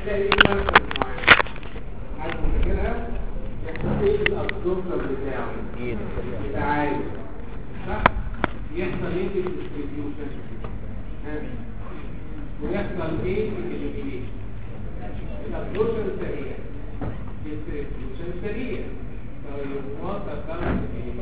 هتلاقي ايه مركز معين عايز تذاكرها يحصل ايه الابزوربشن بتاعه يبقى عالي صح يحصل ايه في الديستريبيوشن ويحصل ايه في الاليمينيشن الابزوربشن سريع الديستريبيوشن سريع طيب وصل كام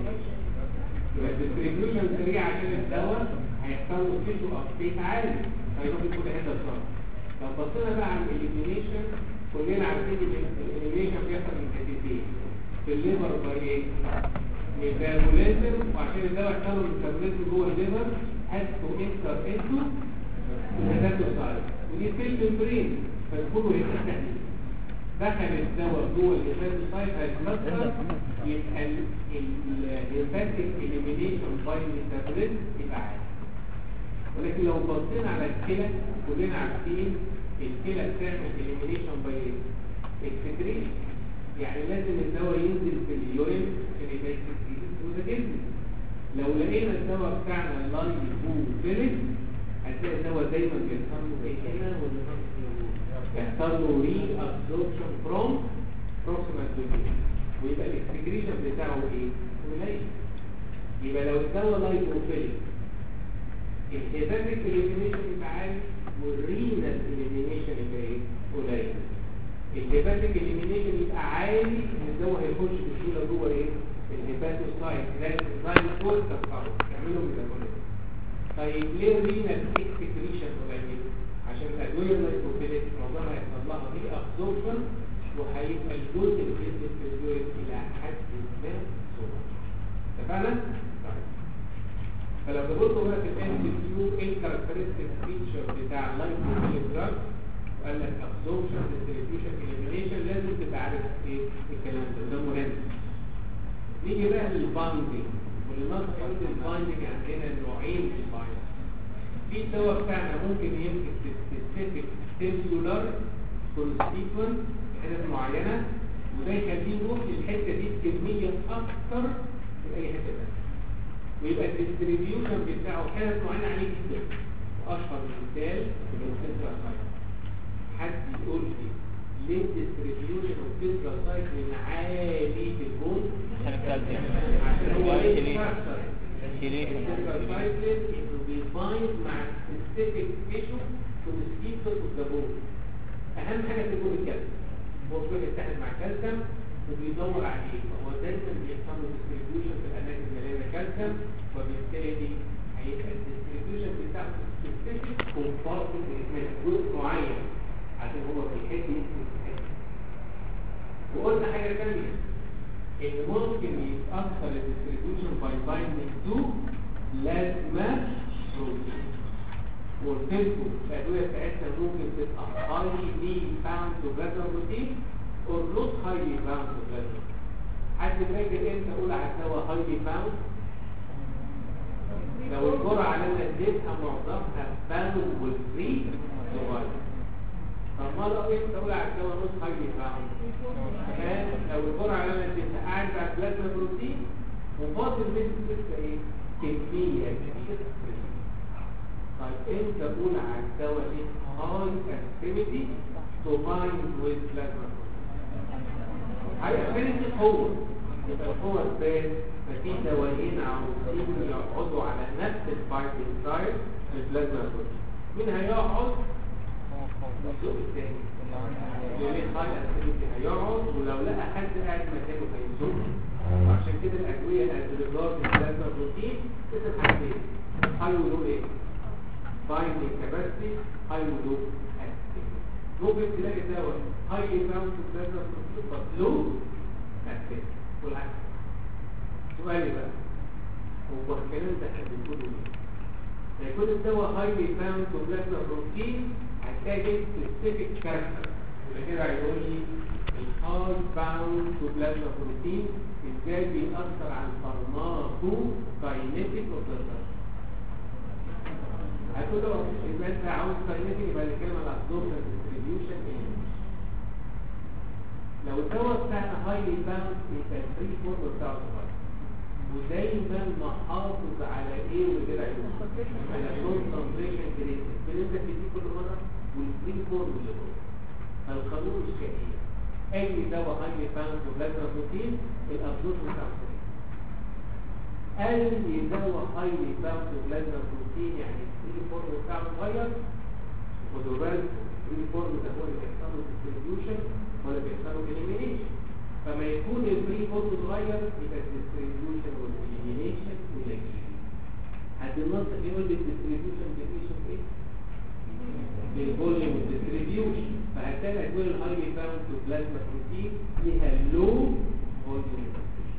يبقى الديستريبيوشن سريع عشان الدواء هيحصل له تيشو ابديت عالي هيروح كل حته بسرعه لو بصينا بقى على الاليمينيشن كلنا عارفين ان الاليمينيشن بيحصل من حتتين في الليفر باي ايه؟ ميتابوليزم وعشان الدواء يحصل له ميتابوليزم جوه الليفر هاز تو انتر انتو الهيباتوسايت ودي سيل ممبرين فالكله يبقى دخل الدواء جوه الهيباتوسايت هيتمثل يبقى الهيباتيك اليمينيشن باي ميتابوليزم يبقى عالي ولكن لو بصينا على الكلى كلنا عارفين الكلى بتعمل اليمينيشن باي اكسكريشن يعني لازم الدواء ينزل في اليورين عشان يبقى اكسكريشن وده لو لقينا الدواء بتاعنا لايبوفيليك هتلاقي الدواء دايما بيحصل له ايه هنا يحصل له ري ابزوربشن فروم بروكسيمال تو ويبقى الاكسكريشن بتاعه ايه؟ قليل يبقى لو الدواء لايبوفيليك الهيباتيك اليمينيشن يبقى عالي والرينال اليمينيشن يبقى ايه؟ قليل الهيباتيك اليمينيشن يبقى عالي ان الدواء هيخش بسهوله جوه ايه؟ الهيباتوسايت لازم الزايم كول تفقده يعملوا ميتابوليزم طيب ليه الرينال اكسكريشن قليل؟ عشان الادويه اللايبوفيليك معظمها هيحصل لها ري ابزوربشن وهيبقى الجزء اللي بينزل في اليورين الى حد ما صغير اتفقنا؟ طيب فلو تبصوا بقى في الان كيو ايه الكاركترستيك فيتشر بتاع اللايبوفيليك دراج وقال لك ابزوربشن ديستريبيوشن اليمينيشن لازم تبقى عارف ايه الكلام ده ده مهم نيجي بقى للبايندنج وللنص قلت البايندنج عندنا نوعين في البايندنج في الدواء بتاعنا ممكن يمسك سبيسيفيك سيلولار كونستيتوينت في حتت معينه وده يخليه يروح للحته دي بكميه اكتر من اي حته ثانيه ويبقى الديستريبيوشن بتاعه حتت معينه عليه جدا واشهر مثال الانتراسايت حد يقول لي ليه الديستريبيوشن اوف من عالي في البون عشان هو ايه الانتراسايت انه بيبايند مع سبيسيفيك تيشو كونستيتوينت اوف ذا بون اهم حاجه في البون الكالسيوم هو بيروح يتحد مع الكالسيوم وبيدور عليه فهو دايما بيحصل له ديستريبيوشن في الاماكن المليانه كالسيوم وبالتالي هيبقى الديستريبيوشن بتاعه سبيسيفيك كومبارتمنت من جزء معين عشان هو في حته يمكن في حته وقلنا حاجه ثانيه ان ممكن يتاثر الديستريبيوشن باي بايندينج تو لازمه بروتين قلت لكم الادويه بتاعتنا ممكن تبقى هايلي باوند تو بلازما بروتين اور نوت هايلي باوند تو بلازما حد فاكر امتى اقول على الدواء هايلي باوند لو الجرعه اللي انا اديتها معظمها باوند والفري صغير طب ما لو امتى اقول على الدواء نوت هايلي باوند لو الجرعه اللي انا اديتها قاعد على بلازما بروتين وفاضل منه لسه ايه كميه كبيره طيب انت قول على الدواء دي هاي اكتيفيتي تو بايند ويز بلازما هاي اكتيفيتي هو يبقى هو البيت ففي دوايين عاوزين يقعدوا على نفس البايندنج سايت البلازما بروتين مين هيقعد؟ السوق الثاني اللي هاي اكتيفيتي هيقعد ولو لقى حد قاعد مكانه هيزوق عشان كده الادويه الادرينال البلازما بروتين بتبقى حاجتين هاي ولو ايه؟ binding capacity high loop activity ممكن تلاقي دواء highly bound to plasma protein but low activity والعكس سؤالي بقى هو الكلام ده احنا بنقوله ليه؟ يكون الدواء highly bound to plasma protein هتلاقي specific character يبقى كده هيقول لي الهاي باوند تو بلازما بروتين ازاي بيأثر على الفارماكو كاينيتيك اوبزرفر هتقول له يبقى انت عاوز كاينيتيك يبقى نتكلم على الابزوربشن ديستريبيوشن لو الدواء بتاعنا هايلي باوند يبقى الفري فورم بتاعه صغير ودايما محافظ على ايه وكده على كونسنتريشن جريد بنبدا في دي كل مره والفري فورم اللي هو الشهير اي دواء هايلي باوند بلازما بروتين الابزوربشن بتاعه اي دواء هايلي باوند بلازما بروتين يعني الفري فورم بتاعه صغير خدوا بالكم الفري فورم ده هو اللي بيحصل له ديستريبيوشن ولا بيحصل له اليمينيشن فما يكون الفري فورم صغير يبقى الديستريبيوشن والاليمينيشن قليل حد النص يقول لي الديستريبيوشن ديفيشن ايه؟ بالفوليوم ديستريبيوشن فهتلاقي الادويه الهايلي باوند تو بلازما بروتين ليها لو فوليوم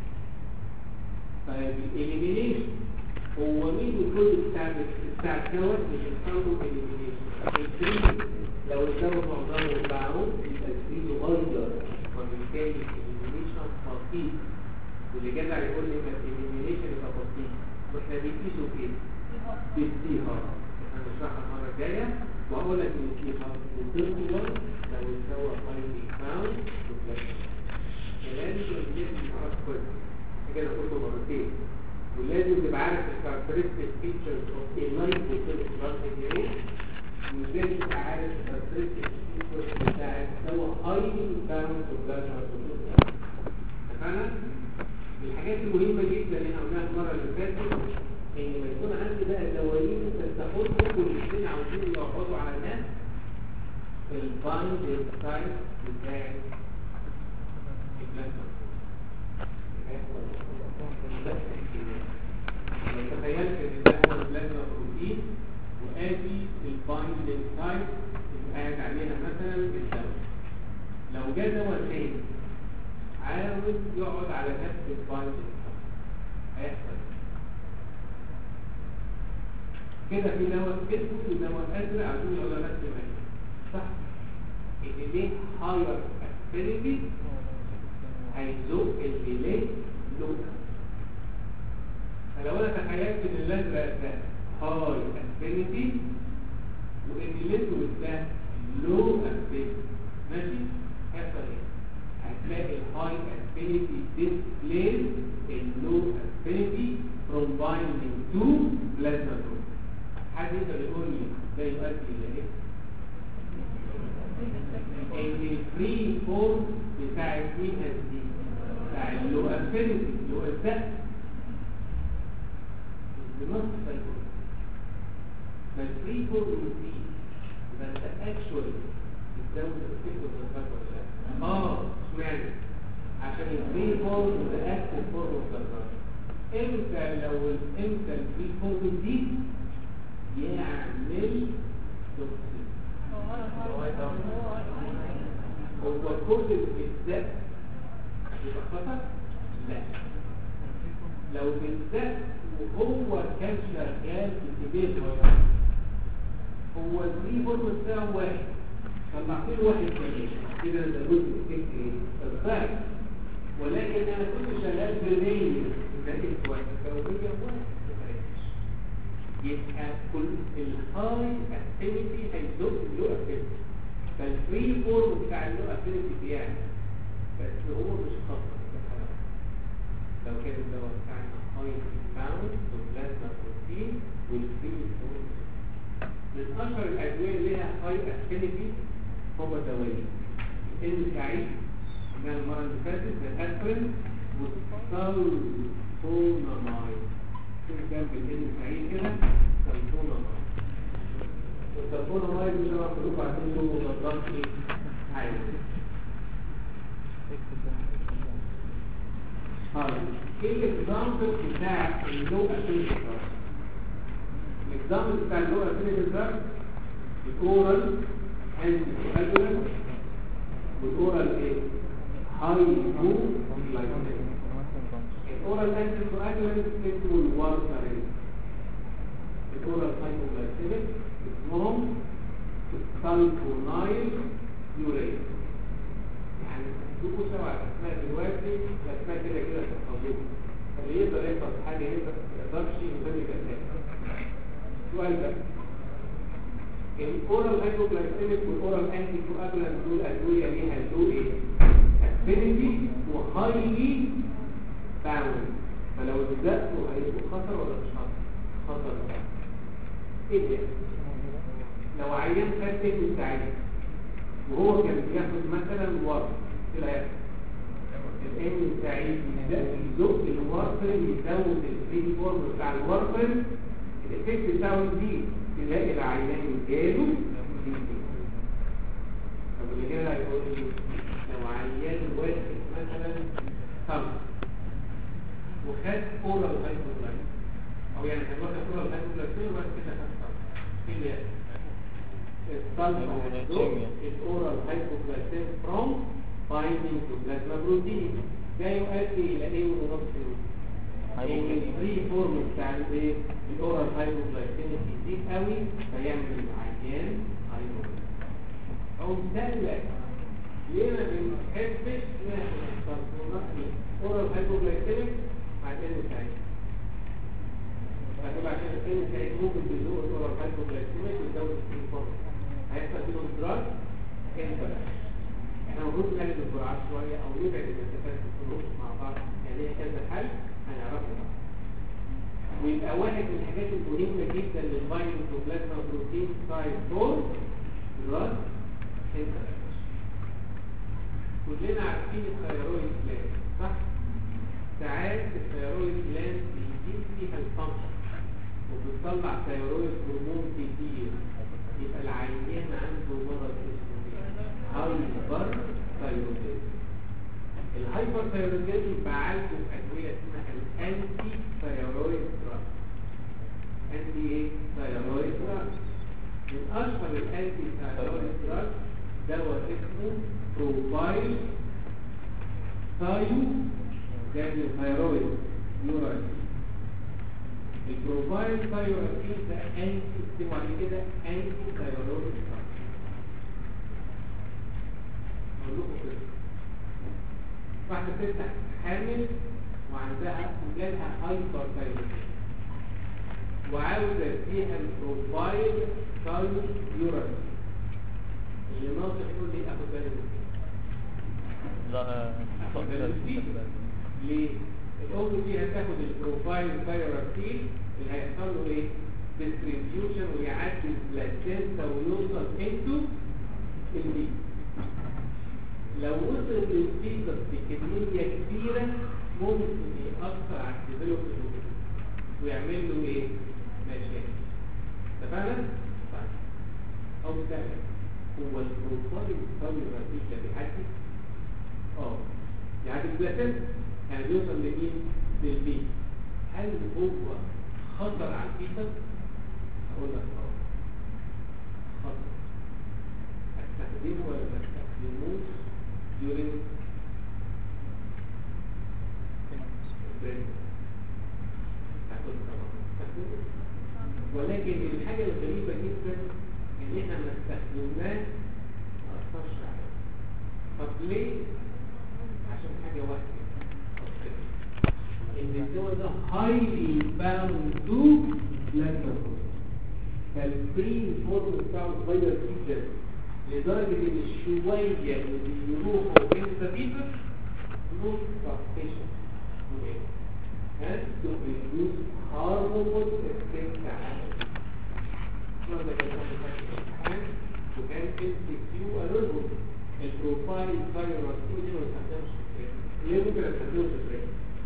طيب الاليمينيشن هو مين الكل بتاع بتاع الدواء اللي بيحصلوا الاليمينيشن الفري لو الدواء معظمه باعه يبقى الفري صغير وبالتالي الاليمينيشن بسيط واللي جدع يقول لي ما الاليمينيشن يبقى بسيط واحنا بنقيسه بايه؟ بالسيها هنشرحها المره الجايه واقول لك ان السيها الدكتور لو الدواء هايلي باوند لازم الجسم يعرف كويس كده قلته مرتين ولازم تبقى عارف الكاركترستيك فيتشرز اوف اي لايبوفيليك بلاد انجري ولازم تبقى عارف الكاركترستيك فيتشرز بتاع الدواء هايلي باوند بلاد اتفقنا؟ من الحاجات المهمة جدا اللي احنا قلناها المرة اللي فاتت ان ما يكون عندي بقى دوايين تستحق كل الاثنين عاوزين يقعدوا على الناس البايند سايت بتاع البلازما لو تخيلت ان ده هو البلازما بروتين وادي البايند سايت اللي قاعد عليها مثلا الدواء لو جه دواء تاني عاوز يقعد على نفس البايند هيحصل كده في دواء اسود ودواء ازرق عاوزين يقعدوا على نفس المكان صح ان ليه هاير افينيتي هيزق اللي ليه لو فلو انا تخيلت ان الازرق ده هاي افينيتي وان الاسود ده لو افينيتي ماشي هيحصل ايه هتلاقي الهاي affinity displays the low affinity from binding to plasma protein حد يقدر يقول لي ده يؤدي الى ايه؟ ان الفري فورم بتاع مين هتدي؟ بتاع اللو افينيتي اللي هو الزق بنص فالفورم فالفري فورم يزيد يبقى انت اكشولي بتزود الفكر والفكر ولا لا؟ اه اشمعنى عشان الفري فورم ده اكتف فورم والفكر امتى لو امتى الفري فورم دي يعمل توكسين هو كل الزق يبقى خطر؟ لا لو بالذات وهو كان شغال في سبيل هو الفري فورم بتاعه واحد طلعت له واحد تاني كده ده جزء فكري الفرق ولكن انا كنت شغال برميل لقيت واحد فوقيه واحد يبقى كل الهاي اكتيفيتي هيزق اللو اكتيفيتي فالفري فورم بتاع اللو اكتيفيتي بيعمل بس هو مش خطر لو كان الدواء بتاعنا هاي باوند وبلازما بروتين والفري فورم من اشهر الادويه اللي لها هاي اكتيفيتي هو دوايين الانسعيد قلنا المره اللي فاتت الاسبرين والسلفونامايد جنب الانسعيد كده سلفونامايد والسلفونامايد مش هنعرف نقول بعدين له مضادات ايه عادي ايه الاكزامبل بتاع اللو افينيتي دراج الاكزامبل بتاع اللو افينيتي دراج الاورال انتي كواجولانت والاورال ايه هايبو جلايكيميك الاورال انتي كواجولانت اسمه الوارفارين الاورال هايبو جلايكيميك اسمهم سالفونايل يوريت يعني تشوفوا سبع اسماء دلوقتي الاسماء كده كده تحفظوها اللي يقدر يحفظ حاجه يقدر ما يقدرش يسمي كده السؤال ده الاورال هايبوجلايسيميك والاورال انتي كواجولانت دول ادويه ليها لو ايه افينيتي وهايلي باوند فلو اتزقوا هيبقوا خطر ولا مش خطر خطر ايه ده لو عيان خد سيف السعيد وهو كان بياخد مثلا ورق ايه اللي هيحصل؟ الان سعيد يزق الورفرين يزود الفري فورم بتاع الورفرين الافكت بتاعه يزيد تلاقي العيان جاله طب اللي كده هيقول لي لو عيان واحد مثلا خمس وخد اورال هايبوبلايز او يعني كان واخد اورال هايبوبلايز وبعد كده خد خمس ايه اللي يحصل؟ الاورال هايبوبلايزين فروم binding to plasma protein ده يؤدي الى ايه ونص الفري فورم بتاع الايه الاورال هايبوجلايسيميك يزيد قوي فيعمل العيان هايبو او مثال ليه ما بنحبش نعمل اورال هايبوجلايسيميك مع الان سعيد فهتبقى عشان الان سعيد ممكن بيزور الاورال هايبوجلايسيميك ويزود الفري فورم هيحصل فيهم دراج انت احنا المفروض نقلل الجرعات شويه او نبعد المسافات في النص مع بعض يعني هي كذا حل هنعرفه بقى ويبقى واحد من الحاجات المهمه جدا للفايروس بلازما بروتين سايد 4 دراج انتراكشن كلنا عارفين الثيرويد جلاند صح؟ ساعات الثيرويد جلاند بيزيد فيها الفانكشن وبتطلع ثيرويد هرمون كتير يبقى العيان عنده مرض اسمه هايبر ثايرويدزم الهايبر ثايرويدزم بعالجه بادويه اسمها الانتي ثايرويد دراج انتي ايه ثايرويد دراج من اشهر الانتي ثايرويد دراج دواء اسمه بروفايل ثايو جاي ثايرويد نورال البروفايل ثايرويد ده انتي اسمه عليه كده انتي ثايرويد دراج اقول لكم كده واحده ست حامل وعندها جالها هايبر ثايرويد وعاوزه فيها البروفايل ثايرويد يورال اللي ناطق يقول لي اخد بالي من لا اخد بالي من ليه؟ الام دي هتاخد البروفايل ثايرويد اللي هيحصل له ايه؟ ديستريبيوشن ويعدي البلاسينتا ويوصل انتو البيت لو وصل للفيتس بكمية كبيرة ممكن يأثر على الديفلوبمنت ويعمل له ايه؟ مشاكل اتفقنا؟ طيب أو سهل هو البروفايل الثوري الرئيسي ده بيعدي؟ اه يعدي البلاسنت يعني بيوصل لمين؟ للبيت هل هو خطر على الفيتس؟ هقول لك اه خطر استخدمه ولا ما استخدموش during ولكن الحاجة الغريبة جدا ان احنا ما استخدمناه ما اثرش عليه طب ليه؟ عشان حاجة واحدة ان الدواء ده highly bound to plasma فالبرين فورم بتاعه صغير جدا لدرجة ان الشوية اللي بيروحوا انت بيبر نوت سبستيشن and to reduce harmful effects على ماذا كان الامتحان وكان انتكيو قالوا البروفايل فايروس دي ما تستخدمش في ليه ممكن استخدمه في البريك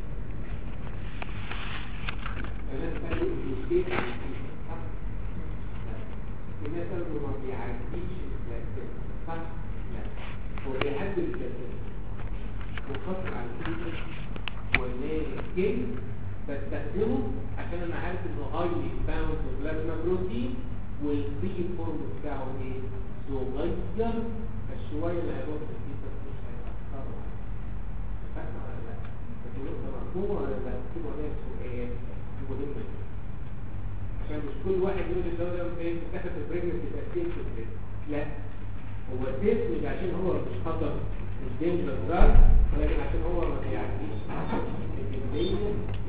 انا قالوا الستيت صح الناس قالوا ما بيعديش صح؟ لا هو بيعدي الجسد وخطر على الفيتس ولكن بستخدمه عشان انا عارف انه هايلي باوند بلازما بروتين والبي فورم بتاعه ايه؟ صغير فالشويه اللي هيروح في الفيتس مش هيأثروا اتفقنا ولا لا؟ لكن نقطة مفهومة ولا لا؟ اكتبوا عليها سؤال مهم جدا عشان مش كل واحد يقول الدولة ده ايه بتاخد البريجنس يبقى سيف في البيت لا هو سيف مش عشان هو مش خطر الدينجر دراج ولكن عشان هو ما بيعديش الكمية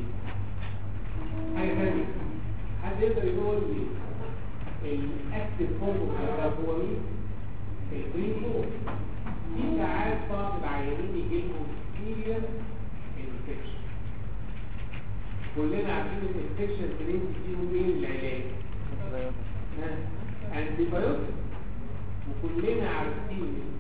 حاجة ثانية حد يقدر يقول لي الاكتف فورم بتاع هو مين؟ البرين فورم في ساعات بعض العيانين يجي لهم سيريس انفكشن كلنا عارفين الانفكشن بنين فيهم ايه العلاج؟ انتي بايوتيك وكلنا عارفين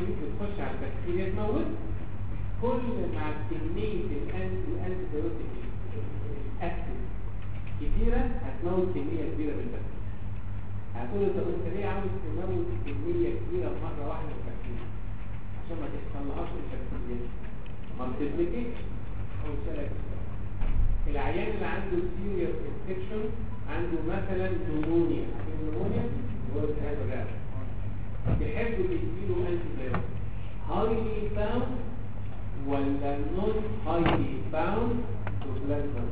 دي بتخش على البكتيريا تموت كل مع كمية الأنتي الأنتي بايوتيك أكتف كتيرة هتموت كمية كبيرة من البكتيريا هتقول له طب انت ليه عاوز تموت كمية كبيرة مرة واحدة من البكتيريا عشان ما تحصلهاش البكتيريا مالتيبليكيشن أو سلك العيان اللي عنده سيريس انفكشن عنده مثلا نمونيا النمونيا هو التهاب الرئوي يحب تديله انتي بايوتيك هايلي باوند ولا نوت هايلي باوند تو بلازما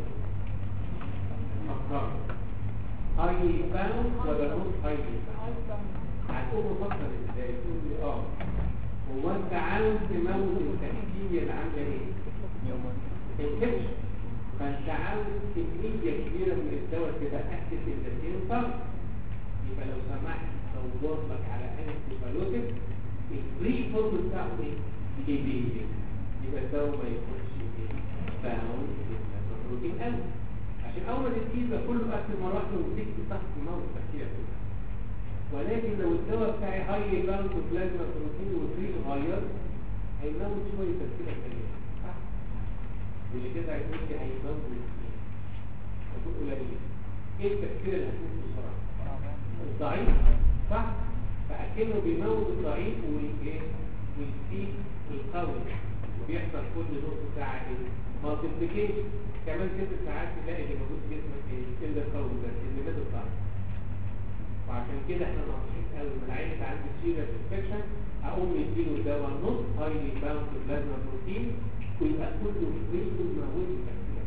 فكر هايلي باوند ولا نوت هايلي باوند هتقوم مفكر ازاي تقول لي اه هو انت عاوز تموت البكتيريا اللي عامله ايه انفكشن فانت عاوز كميه كبيره من الدواء تبقى اكتف الذاتين طبعا يبقى لو سمحت دور لك على انتي بايوتيك الفري فورم بتاعه ايه؟ كبير يبقى الدواء ما يكونش باوند بالبروتين قوي عشان اول ما تديه يبقى كله اكل مره واحده وتكتب تحت الموت البكتيريا كلها ولكن لو الدواء بتاعي هاي باوند بلازما بروتين وفري صغير هيموت شويه بكتيريا ثانيه صح؟ واللي كده هيقول لي هيموت هتقول قليل ايه البكتيريا اللي هتموت بسرعه؟ الضعيف صح؟ فأكنه بيموت الضعيف والايه؟ والفيك القوي وبيحصل كل نص ساعة ايه؟ مالتيبليكيشن كمان ست ساعات تلاقي اللي موجود في جسمك ايه؟ اللي القوي ده اللي مات الضعيف وعشان كده احنا ناقصين قوي من عينة عندي سيريس انفكشن اقوم مديله دواء نص هايلي باوند بلازما بروتين ويبقى كله فري وموجود البكتيريا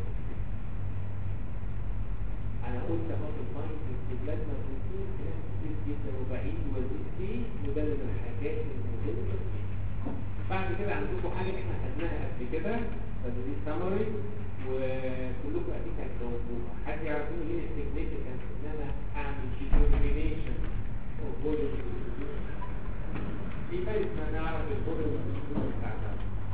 انا قلت احط الفايت في بلازما بروتين كلام كتير جدا وبعيد وزيد فيه وده من الحاجات المهمه بعد كده عندكم حاجه احنا خدناها قبل كده بس دي سمري وكلكم اكيد هتجاوبوها حد يعرف مني ايه السيجنيفيكانس ان انا اعمل ديترمينيشن اوف فوليوم في فايده ان انا اعرف الفوليوم بتاعها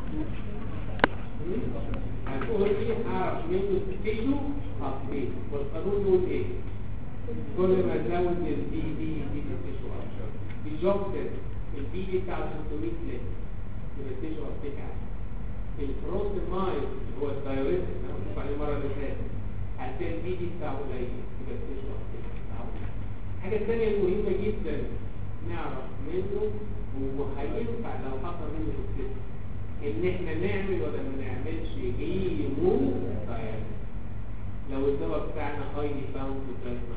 هتقول ايه هعرف منه تيشو اصلي والقانون يقول ايه كل ما تزود البي دي دي تيشو اكتر الجوب البي دي بتاع 600 لتر يبقى التيشو اصلي البروسيمايد اللي هو الدايوريتك اللي انا قلت عليه المره اللي فاتت هتلاقي البي دي بتاعه قليل يبقى التيشو اصلي الحاجه الثانيه المهمه جدا نعرف منه وهينفع لو حصل منه الست ان احنا نعمل ولا ما نعملش هيمو داياليز لو الدواء بتاعنا هايلي باوند بلازما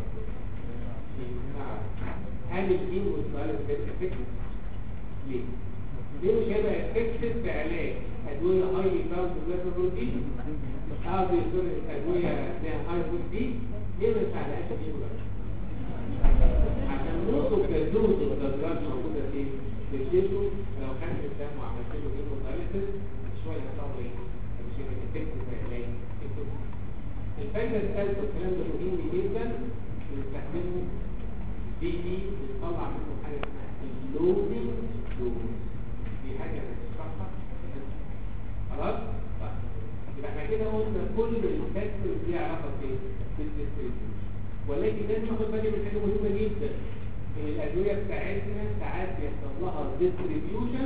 هل الهيمو داياليز هيبقى افكتيف؟ ليه؟ ليه مش هيبقى افكتيف في علاج ادويه هايلي باوند بلازما بروتين؟ اه بيصير ادويه فيها هاي بروتين ليه ما يساعدهاش الهيمو داياليز؟ عشان نوصل للدوز الدرجات موجوده فين؟ في الجسم لو كان الدم وعملت له هيمودايليسيس شويه هتعمل ايه؟ مش هيبقى افكتيف في العلاج الفايده الثالثه الكلام ده مهم جدا بنستخدمه دي دي بنطلع منه حاجه اسمها اللودنج دوز دي حاجه هنشرحها خلاص؟ طيب يبقى احنا كده قلنا كل الفاكتور دي علاقه بايه؟ بالديستريبيوشن ولكن لازم ناخد بالي من حاجه مهمه جدا ان الادويه بتاعتنا ساعات بيحصل لها ديستريبيوشن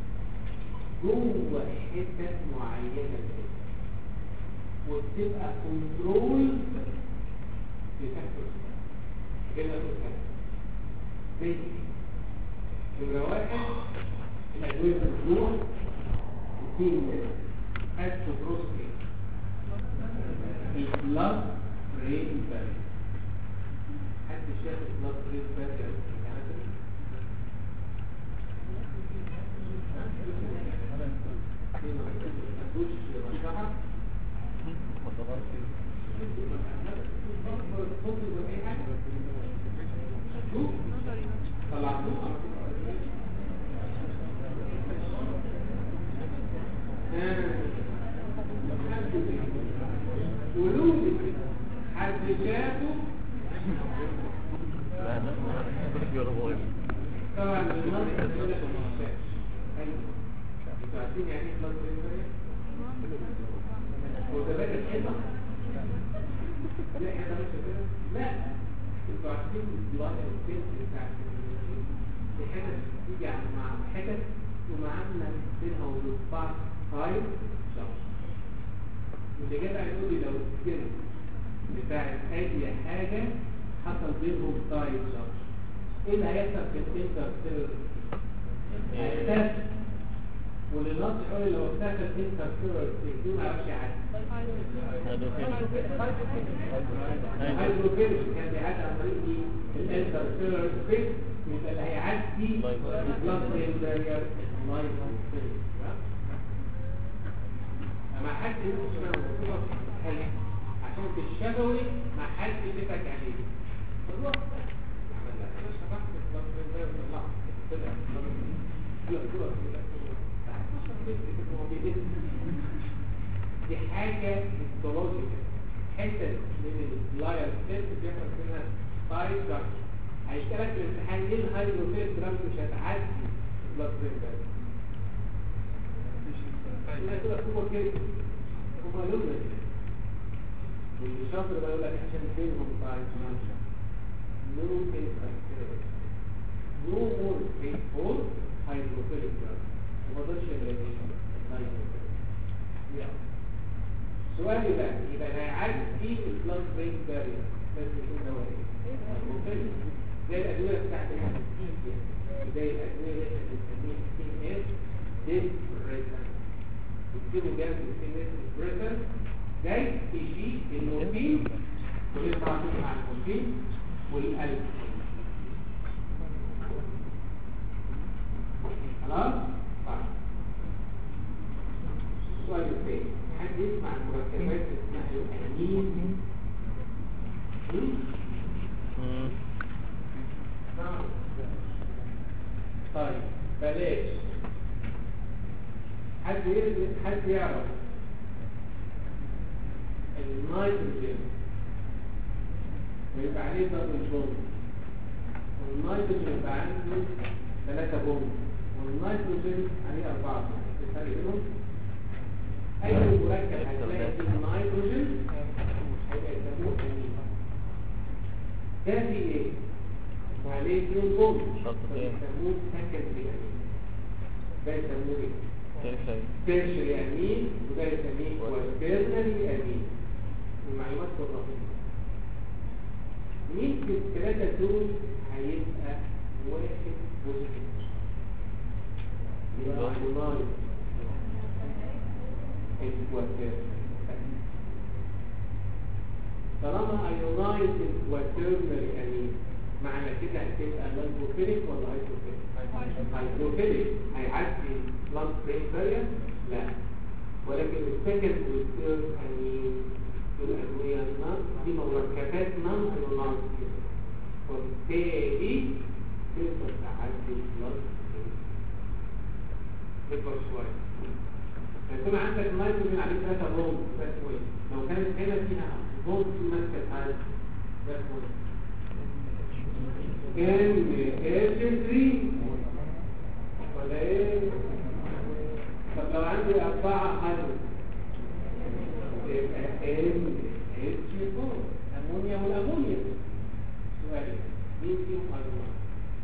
جوه حتت معينه كده وبتبقى كنترول بفاكتور كده قلت زي نمرة واحد الادويه بتروح تتم استروبروستين البلاد برين بارير حد شاف البلاد برين بارير ولود حد شافه طبعا المنطقة يقول لك ما شافش انتوا عارفين يعني ايه بلاد برين بارير؟ هو ده بقى الحيطة؟ لا احنا مش كده لا انتوا عارفين البلاد السيلز بتاعت دي حتت بتيجي على مع حتت ومعامله بينها وبين بعض فايف شهر واللي جاب هيقول لي لو السن بتاعت اي حاجه حصل بينهم فايف شهر ايه اللي هيحصل في الانتر هيختفي واللي ناقص يقول لي لو اختفى الانتر سيرور ما يعرفش يعدي الهيدروفيلز كان بيعدي عن طريق دي الانتر سيرور سبيس يبقى اللي هيعدي البلاد برين بارير اللايف ما حد يقول اسمها حلو عشان في الشفوي ما حد يشتك عليه الروح عمل لا انا شرحت البلاد برين بارير طلعت طلع دي حاجة هيستولوجيكال حتة من اللاير سيلز بيحصل منها سايد دارك هيشتغل في الامتحان ايه الهيدروفيل جرام مش هتعدي البلاد برين بارير لا كده هو كده هما لولا واللي شاطر بقى يقول لك عشان بينهم سايد مانشا نو انتراكتيفيتي نو مور بينفول هيدروفيل جرام وما ضلش الريليشن سؤالي بقى يبقى هيعدي البلاد برين بارير بس يكون دواء ايه؟ زي الادويه بتاعت الانستيزيا زي الادويه اللي احنا بنسميها سي اس ديبريسن بتكتبوا جنب السي اس ديبريسن جاي يجي المورفين ونطلع فيه مع المورفين والقلب خلاص؟ طيب السؤال الثاني حد يسمع المركبات اسمها الانين طيب بلاش حد يرد حد يعرف النيتروجين ويبقى عليه دبل بوند والنيتروجين يبقى عنده ثلاثة بوند والنيتروجين عليه أربعة بوند الفرق بينهم أي مركب هتلاقي فيه نيتروجين هيبقى يسموه أمين ده في إيه؟ عليه اثنين بوند فبيسموه سكندري أمين ده يسموه إيه؟ تيرشري أمين وده يسميه كواترنري أمين المعلومات الرقمية مين في الثلاثة دول هيبقى واحد بوزيتيف يبقى عناية طالما ايونايز الكواترنري امين معنى كده هتبقى لانبوفيليك ولا هايدروفيليك هايدروفيليك هيعدي بلانت برين بارير لا ولكن السكند والثيرد امين الادويه النار دي مركبات نون ايونايز وبالتالي تقدر تعدي البلانت برين تكبر شويه فيكون عندك نيتروجين عليه 3 بوند ده كويس لو كانت هنا فيها بوند في ماسكه حاجه ده كويس كان اتش 3 ولا ايه طب لو عندي أربعة حجم يبقى ام اتش 4 امونيا والامونيا سؤال مين فيهم أربعة؟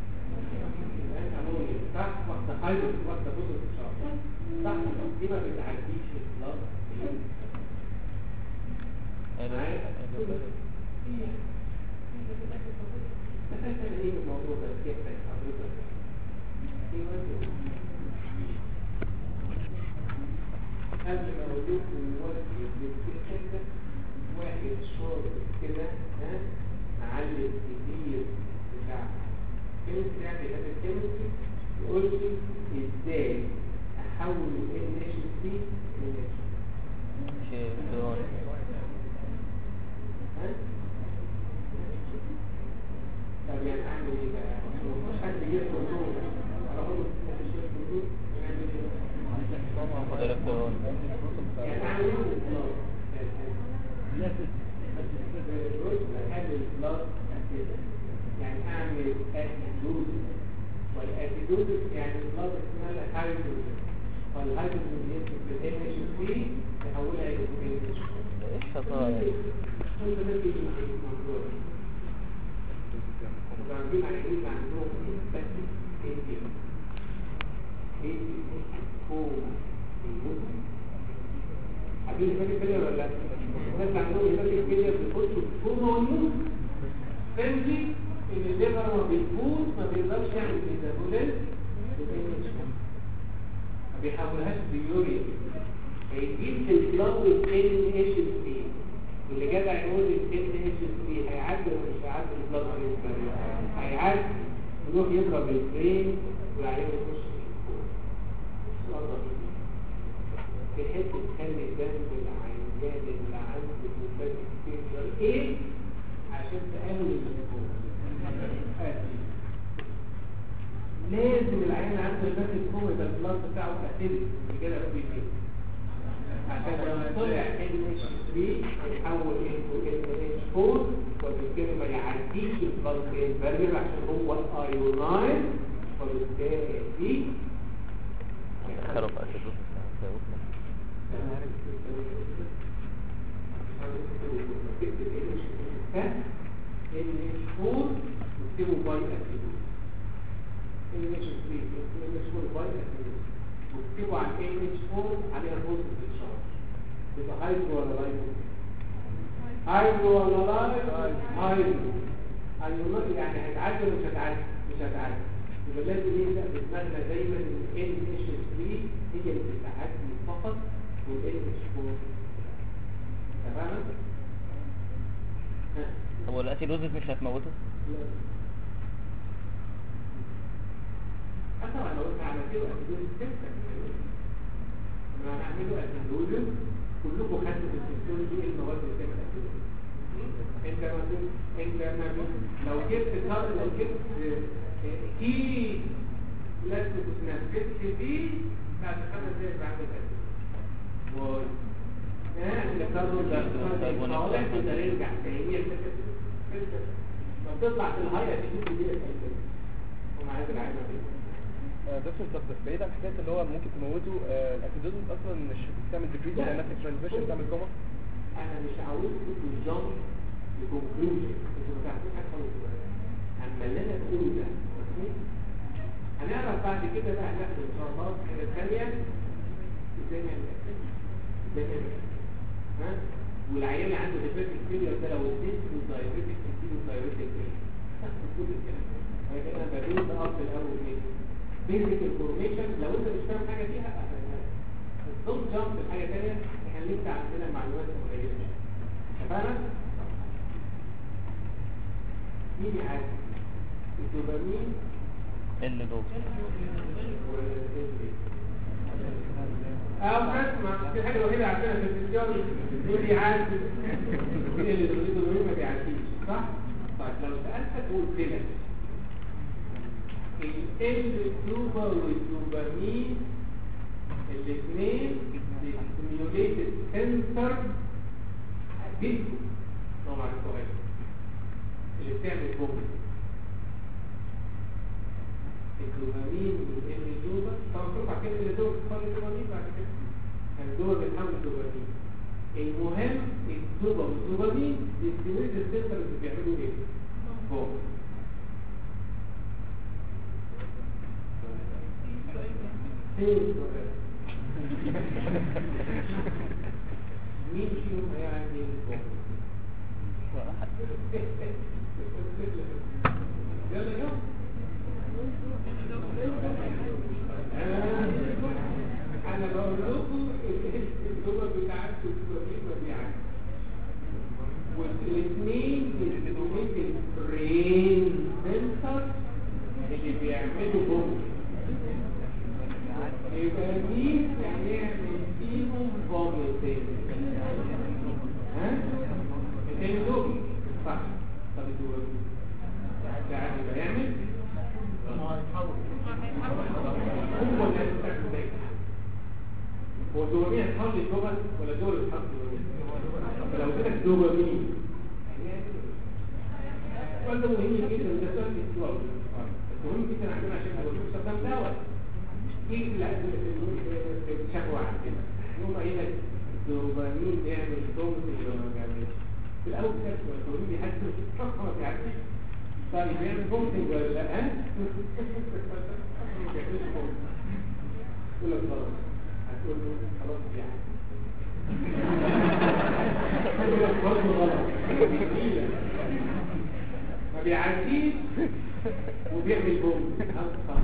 امونيا صح واحدة حجم واحدة بوزة ان شاء الله صح دي ما بتعديش البلاط ايه الموضوع ده كيف حضرتك قبل ما اقول لكم نودي للكتاب واحد شرط كده ها اعلم كتير بتاع كيمستري يعني هذا الكيمستري يقول لي ازاي احول ال اتش سي ل طب يعني اعمل ايه بقى؟ مش حد يدخل جوه اروح له مش يدخل جوه يعمل ايه؟ يعني اعمل ايه بالبلاط؟ احل البلاط يعني اعمل اتيدوز والاتيدوز يعني البلاط اسمها الهيدروجين والهيدروجين يدخل في ال اتش سي يحولها الى ايش خطايا كل ده بيجي مع الموضوع وبعدين عايزين عندهم بس كتير كتير كوم عارفين الفرق كده ولا لا؟ الناس عندهم الفرق كده بيخشوا في كوما والنوم فهمتي ان الليفر ما بيفوز ما بيقدرش يعمل ميتابوليزم ما بيحولهاش ليوريا هيجيب في البلاد ال اتش 3 اللي جدع يقول ال اتش 3 هيعدي ولا مش هيعدي البلاد هيعدي يروح يضرب البرين والعيان يخش في الكور السؤال ضروري تحب تخلي دم العيان اللي عنده مفاد كتير ايه عشان تقلل الكور لازم العيان اللي عنده مفاد الكور يبقى البلاد بتاعه اسيدك اللي كده في ايه عشان لما طلع NH3 يتحول into NH4 وبالتالي ما يعديش البلد بارير عشان هو ايونايز وبالتالي خرب أسدوه NH4 يكتبوا باي اسيدوز NH3 NH4 باي اسيدوز واكتبوا على NH4 عليها بوزيتيف تشارج يبقى هايدرو ولا لايبو هايدرو ولا لايبو هايدرو هايدرو يعني هتعدي ولا مش هتعدي مش هتعدي يبقى لازم يبدا في دماغنا دايما ان NH3 هي اللي بتعدي فقط وال NH4 تمام طب هو الأسيدوزيس مش هتموته؟ طبعا لو انت عملت له اسيدوز تفتح لما هنعمله اسيدوز كلكم خدتوا في الفسيولوجي ايه المواد اللي بتعمل اسيدوز انت مثلا انت لما لو جبت صار لو جبت كي لاكتوز نفسك فيه بعد خمس دقايق بعد الاسيدوز واي ها اللي كانوا ده طالع كده يرجع تاني فبتطلع في الهاي اسيدوز دي ومع هذا العادة دكتور طب بعيد عن حكايه اللي هو ممكن تموته آه، الاسيدوزس اصلا مش بتعمل ديكريز لا. دايناميك ترانسميشن بتعمل كوما انا مش عاوزكم تجمع لكونكلوجن انتوا ما تعرفوش حاجه خالص اما اللي انا بقوله ده مفهوم؟ هنعرف بعد كده بقى هناخد ان شاء الله حاجه ثانيه ازاي نعمل أكل. ازاي نعمل أكل. ها والعيان اللي عنده هيباتيك فيلير ده لو اديت له دايريتك تديله دايريتك ايه؟ كل الكلام ده ولكن انا بدون بقى في الاول ايه؟ بيزك انفورميشن لو انت مش فاهم حاجه فيها افهمها دونت جامب لحاجه ثانيه احنا لسه عندنا معلومات قليله اتفقنا مين يعرف الدوبامين اللي دوب اه اسمع دي الحاجه الوحيده عندنا في الفسيولوجي يقول لي عارف مين اللي الدوبامين ما بيعديش صح طيب لو سالتك قلت لك الالتوبا والدوبامين الاثنين stimulated sensor ديسكو طبعا الصغير اللي بتعمل بوم الدوبامين والالتوبا طبعا ترفع كده الالتوبا بتخلي الدوبامين بعد كده كان دول بتحمل الدوبامين المهم الدوبا والدوبامين السtimulated sensor اللي بيعملوا ايه؟ بوم مين فيهم هيعمل البوم؟ يلا يلا انا بقول لكم الدول بتاعتكم الدول مبيعات والاثنين بيستخدموا البرين سنسر اللي بيعملوا بوم يبقى مين هيعمل فيهم فوميتنج ها الاثنين دول صح طب الدول ده عادي بيعمل هو اللي هيستخدم ده هو الدوبامين هيتحول للدوبا ولا الدول اللي هتحول للدوبامين فلو اديتك دوبامين السؤال ده مهم جدا ده سؤال الاسلام مهم جدا عندنا عشان لو استخدام دواء ايه اللي الشكوى عندنا يوم قايل لك الدوبامين بيعمل دوبس ولا ما بيعملش في الاول كده الدوبامين بيحسن الشخص ما بيعملش طيب بيعمل بومتنج ولا لا ها؟ ما بيعملش بومتنج. يقول لك خلاص هتقول له خلاص يعني يقول لك برضه غلط ما بيعديش وبيعمل بوم أصلاً.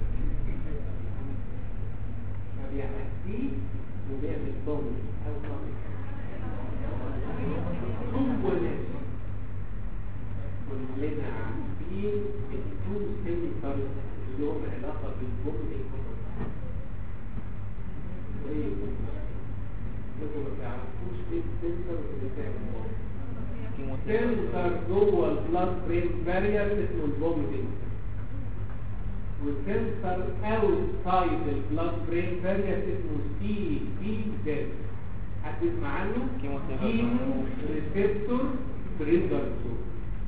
ما بيعديش وبيعمل بوم أو هو نفسه كلنا عارفين التو سنتر اللي هم علاقة بالبوم الكومن ايه انتوا ما تعرفوش ايه السنتر اللي بتعمل بوم سنتر جوه البلاد برين بارير اسمه البومبينج والسنتر اوتسايد البلاد برين بارير اسمه سي بي زد هتسمع عنه كيمو كيمو ريسبتور بريندرسون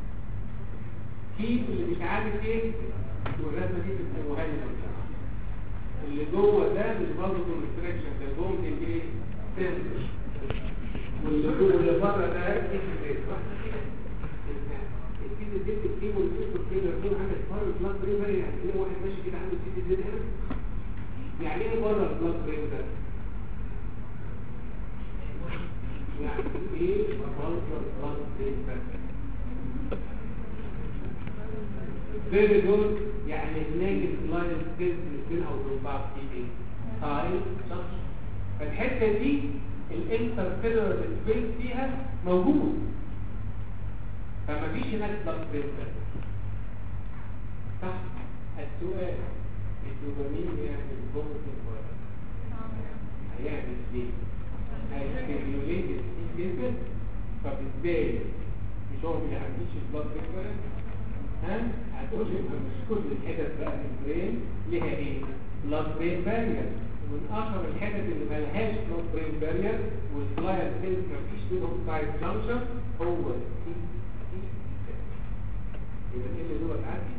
كيم اللي مش عارف ايه والرسمه دي بتسموها لي اللي جوه ده مش برضه كونستراكشن ده بومبينج ايه سنتر واللي جوه اللي بره ده اكسبريس السيدي زيت الكيم والفيسبوك كده يكون عامل بره البلاد برين بارير يعني كده واحد ماشي كده عنده سيدي زيت هنا يعني ايه بره البلاد برين ده؟ يعني ايه بره البلاد برين بارير؟ فيري جود يعني هناك اللاين سبيس بين او بين بعض في ايه؟ تايم صح فالحته دي الانترفيرر سبيس فيها موجود فما فيش هناك بلاد بريشر صح السؤال الدوبامين يعمل بومبنج ولا هيعمل ليه؟ هيستيميوليت السيستم فبالتالي مش هو ما بيعملش البلاد بريشر ها هتقول لي مش كل الحتت بقى في البرين ليها ايه؟ بلاد برين بارير ومن اشهر الحتت اللي مالهاش بلاد برين بارير والفلاير سيلز مفيش بينهم سايد جانكشن هو السي يبقى ايه اللي جوه بتعدي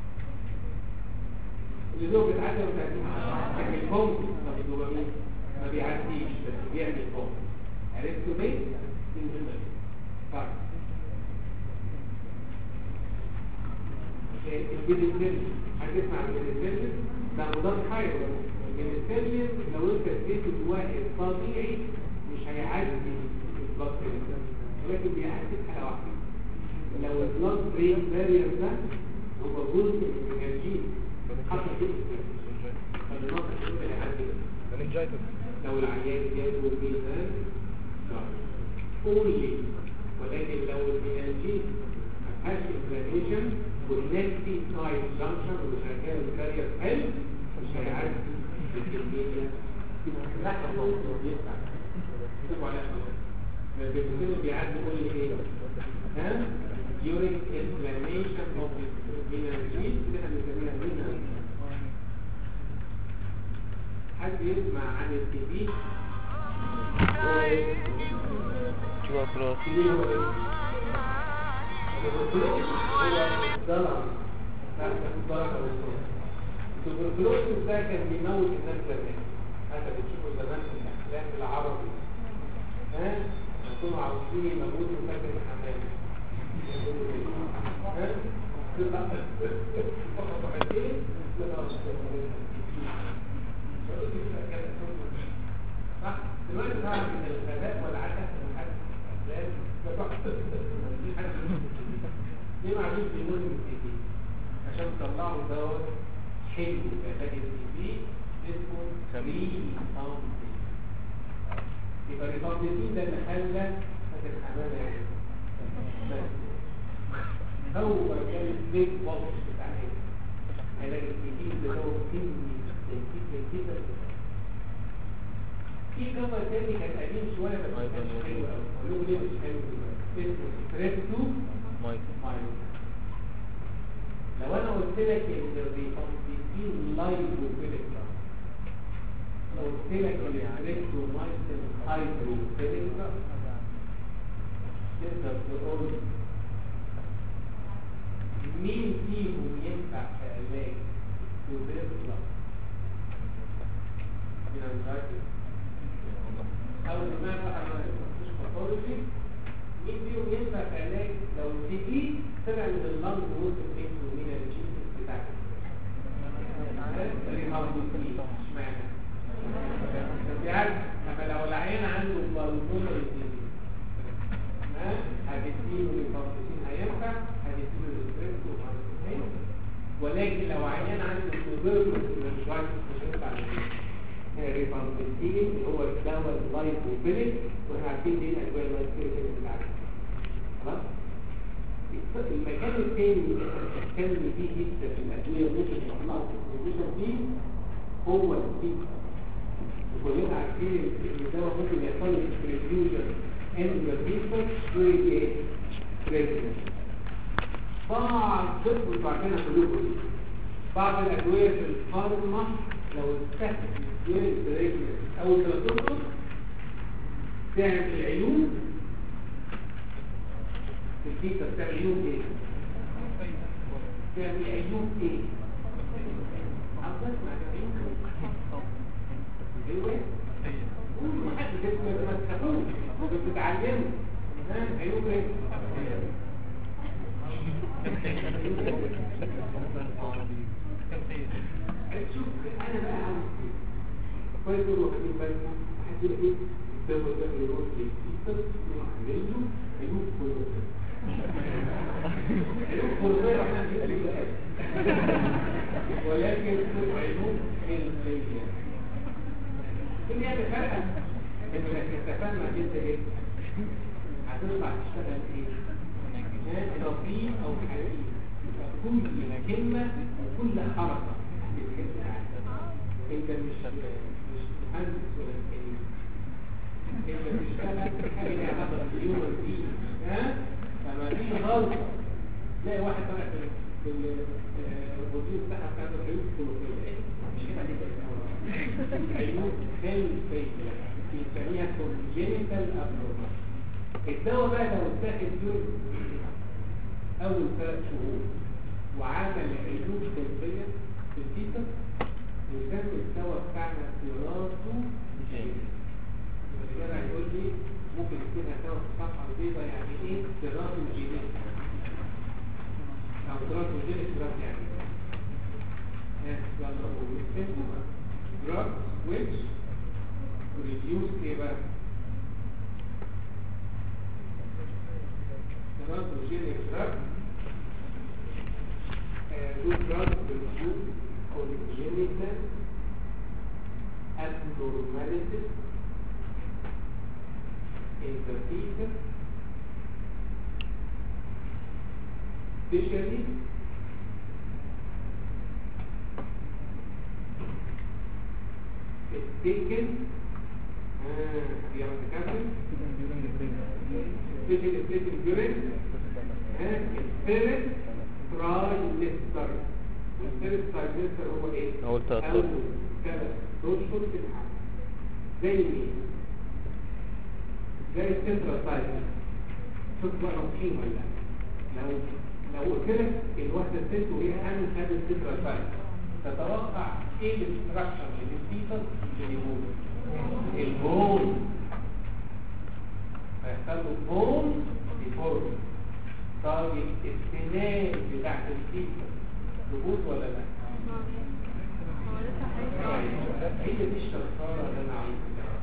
اللي جوه بتعدي ولا بتعدي لكن البومب طب الدوبامين ما بيعديش بس بيعمل بومب عرفتوا ليه؟ دي مهمه طيب البنسلين هتسمع عن البنسلين ده مضاد حيوي البنسلين لو انت اديته لواحد طبيعي مش هيعدي البلاد بريشر ولكن بيعدي في حاله واحده لو البلاد برين بارير ده هو جزء من الانرجي حتى كده فالنقطه الأولى اللي عندي meningitis لو العيان جاله ميزان قولي ولكن لو الانرجي ما فيهاش انفلاميشن والنكتي سايد جانكشن وشغال الكارير حلو مش هيعدي الكميه لا الموضوع بيفتح اكتبوا عليها ما بيكون بيعدي يقول لي ايه ها during inflammation of the renal gene اللي احنا بنسميها renal حد يسمع عن التي بي تيوبروس التوبركلوسيس ده كان بيموت الناس زمان هذا بتشوفه زمان في الافلام العربي ها يكونوا عاوزين يموتوا فاكر الحمام ها تطلع فقط حاجتين صح دلوقتي تعرف ان الغباء والعته من حد ليه ما عملوش بيموت من التي بي عشان طلعوا دواء حلو علاج التي بي اسمه ريفامبين يبقى الريفامبين ده اللي خلى فاكر حمامه يعني هو كان البيج بوكس بتاع علاج التي بي اللي هو كيمي كده في دواء تاني كان قديم شويه بس ما كانش حلو قوي قالوا ليه مش حلو دلوقتي اسمه ستريبتو مايكل مايو لو انا قلت لك ان الريفامبين لايبوفيليك لو قلت لك ان الريترومايسين هايدروفيليك تقدر تقول مين فيهم ينفع في علاج وبيطلع من الانزايتي او بمعنى انا مش باثولوجي مين فيهم ينفع في علاج لو السي تي طلع من اللنج ووت بريكس ومين الجينس بتاعك اشمعنى بين اللي هو الدواء اللايف وفيلك واحنا عارفين ليه الادويه اللايف فيلك اللي بنعرفها خلاص المكان الثاني اللي احنا بنتكلم فيه جدا في الادويه ممكن نطلع الكونفيوجن فيه هو الفيتا وكلنا عارفين ان الدواء ممكن يحصل له كونفيوجن ان ذا فيتا during ايه؟ pregnancy بعض انتوا عارفينها كلكم دي بعض الادويه في الفارما لو استخدمت during pregnancy او ثلاث تعمل العيون الفيتا بتعمل عيون ايه؟ بتعمل عيون ايه؟ عاوز اسمع عيون ايه؟ ايوه قولوا ما حدش اسمه ما تخافوش ممكن تتعلموا ها عيون ايه؟ شوف انا بقى عاوز ايه؟ كويس دول واخدين بالكم واحد يقول ايه؟ الدواء ده يروح للفيتا يروح عامل له عيون كلها ولكن عيوب علمية كل هذا فرقا انك تتفهم انت ايه هتطلع تشتغل ايه رفيق او حقيقي كل كلمة وكل حركة انت مش مش مهندس ولا كريم انت بتشتغل حاجة ليها علاقة بالهيومن دي ها لما في غلطة تلاقي واحد طالع في الوظيفة بتاعها بتاعت العيوب الخلقية مش كده دي عيوب خلقية بنسميها congenital abnormal الدواء بقى لو اتاخد دول أول ثلاث شهور وعمل عيوب خلقية في الفيتس يسمى الدواء بتاعنا دراسه الرجال هيقول لي ممكن يكون هتاخد الصفحة البيضاء يعني ايه دراسه جينيك او دراسه جينيك دراسه يعني drugs which reduce ايه بقى دراسه جينيك drugs those drugs reduce congenital abnormalities in the fetus, especially is taken uh, يا متكلم especially is taken during and spirit trimester والثالث trimester هو ايه؟ أول ثلاث أول أشهر. ثلاث أشهر في الحمل زي مين؟ زي السترا سايكل شوف بقى مفهوم ولا لا لو لو قلت لك الواحده الست وهي حامل خدت السترا سايكل تتوقع ايه الاستراكشر اللي الفيتس اللي يموت البون هيحصل له بون ديفورم طيب السنان بتاعت الفيتس تبوظ ولا لا؟ هي دي الشرطاره اللي انا عاوزها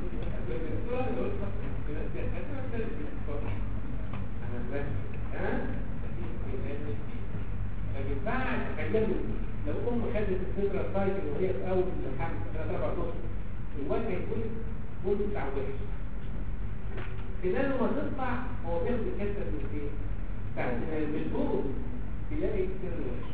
لكن بعد تخيلوا لو ام خدت الفكره سايكل وهي في اول الحمل ثلاث اربع اشهر الواد هيكون بول بتاع وحش خلال ما تطلع هو بياخد الكسر من فين؟ بتاعت من البول تلاقي كتير وحش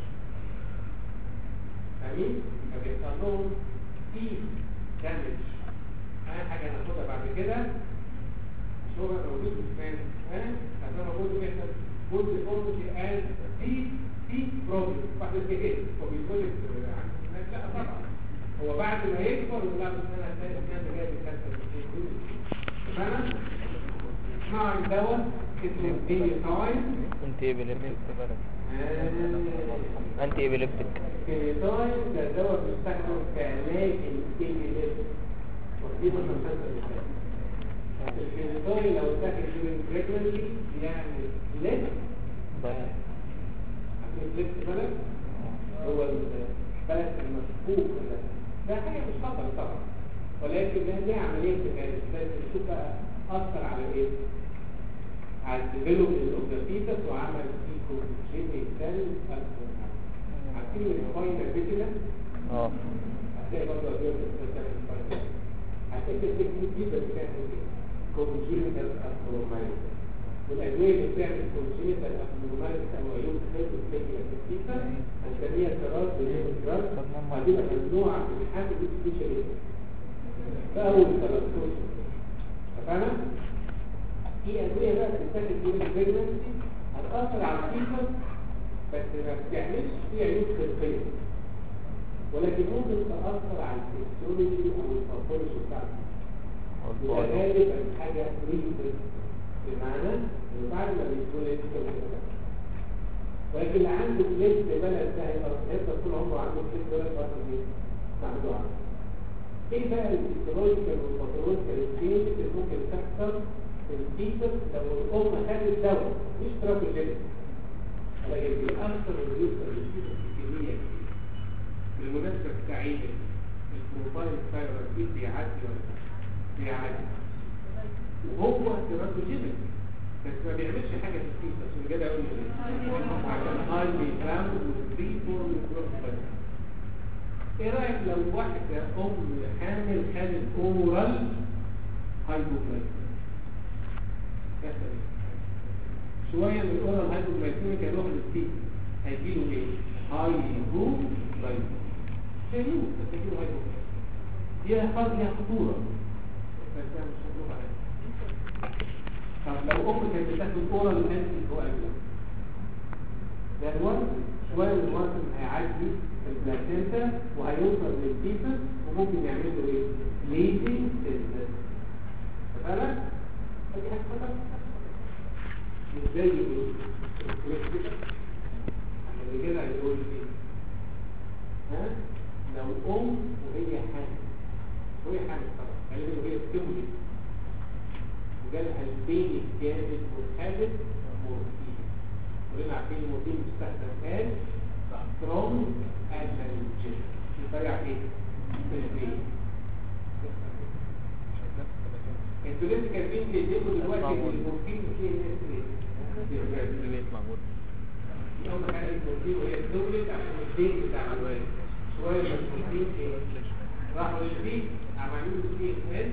فاهمين؟ فبيحصل لهم تيم دامج اي حاجه هناخدها بعد كده شغل موجود في اسنان ها هذا موجود بيحصل جزء فورمتي از دي دي بروبلم بعد كده هو بيقول لك عن الاسنان لا طبعا هو بعد ما يكبر ويقول لك السنه هتلاقي الاسنان ده جاي بيكسر تمام اسمعوا الدواء اسمه دي تايم انتي ابيليبتيك انتي ابيليبتيك كينيتاين ده دواء بيستخدم كعلاج الانتيبيليبس ودي مثلا خمسة مثال الكينيتاين لو اتاخد during pregnancy بيعمل ليك عارفين ليك بلد هو البلد المسبوق ده ده حاجة مش خطر طبعا ولكن ده دي عملية تكاليف بس نشوف بقى أثر على إيه؟ على الديفلوبمنت اوف ذا فيتس وعمل فيه كونجينيتال عارفين الفاينل فيجيلا اه هتلاقي برضه ادويه بتستخدم الفاينل هتفتكر تكنيك جدا بتعمل ايه كونجينيتال ابنورماليتي والادويه اللي بتعمل كونجينيتال ابنورماليتي او عيوب خلق الفكره التكتيكه هنسميها كراس بالجراس هتبقى ممنوعه في الحمل سبيشالي ده اول 13 فاهمه في ادويه بقى بتسجل في البريجنسي هتاثر على الفيتس بس ما بتعملش فيه عيوب خلقيه ولكن ممكن تاثر على الفسيولوجي او الباثولوجي بتاعته يبقى غالبا حاجه ريزن بمعنى انه بعد ما بيتولد كده ولكن اللي عنده كليب بلد ده هيبقى هيفضل طول عمره عنده كليب بلد برضه ايه؟ عنده عنده ايه بقى الفسيولوجيكال والباثولوجيكال تشينج اللي ممكن تحصل في الفيتس لو الام خدت دواء مش تراكوجينيك ولكن بيأثر ويوصل للفيتس بكمية كبيرة بالمناسبة بتاعيد البروفايل ثايرويد بيعدي ولا لا؟ بيعدي وهو تراكوجينيك بس ما بيعملش حاجة في الفيتس عشان كده اقول ايه؟ عشان هاي بيفهم وفري فورم بروفايل ايه رايك لو واحدة ام حامل خدت اورال هايبوكلايسيميا شوية من الاورال هايبوكلايسيميا يروح للسيت هيجيله ايه؟ هايبوكلايسيميا شايلوه بس هيجيله هايبوكلايسيميا دي خط ليها خطورة بس أنا مش هقول عليها طب لو ام كانت بتاخد اورال انتي كواجولانت ده الوزن شوية من الوزن هيعدي البلاسينتا وهيوصل للفيتس وممكن يعمل له ايه؟ ليزنج سيلز فعلا؟ ادي حاجة خطر مش زي ايه؟ الكريستيكال عشان كده هيقول ايه؟ ها؟ لو ام وهي حامل وهي حامل طبعا غالبا وهي بتولد وجالها البين الجامد والحادث مورفين كلنا عارفين المورفين بيستخدم قال سترونج ادمنجن بطريقه ايه؟ تشبيه انتوا لسه كاتبين بيديكوا دلوقتي المورفين فيه ناس ايه؟ بيطلع موت يوم ما كان المورفين وهي بتولد عشان البين بتاع الوالد شويه من المورفين ايه؟ راحوا للبيت عملوا له فيه هيد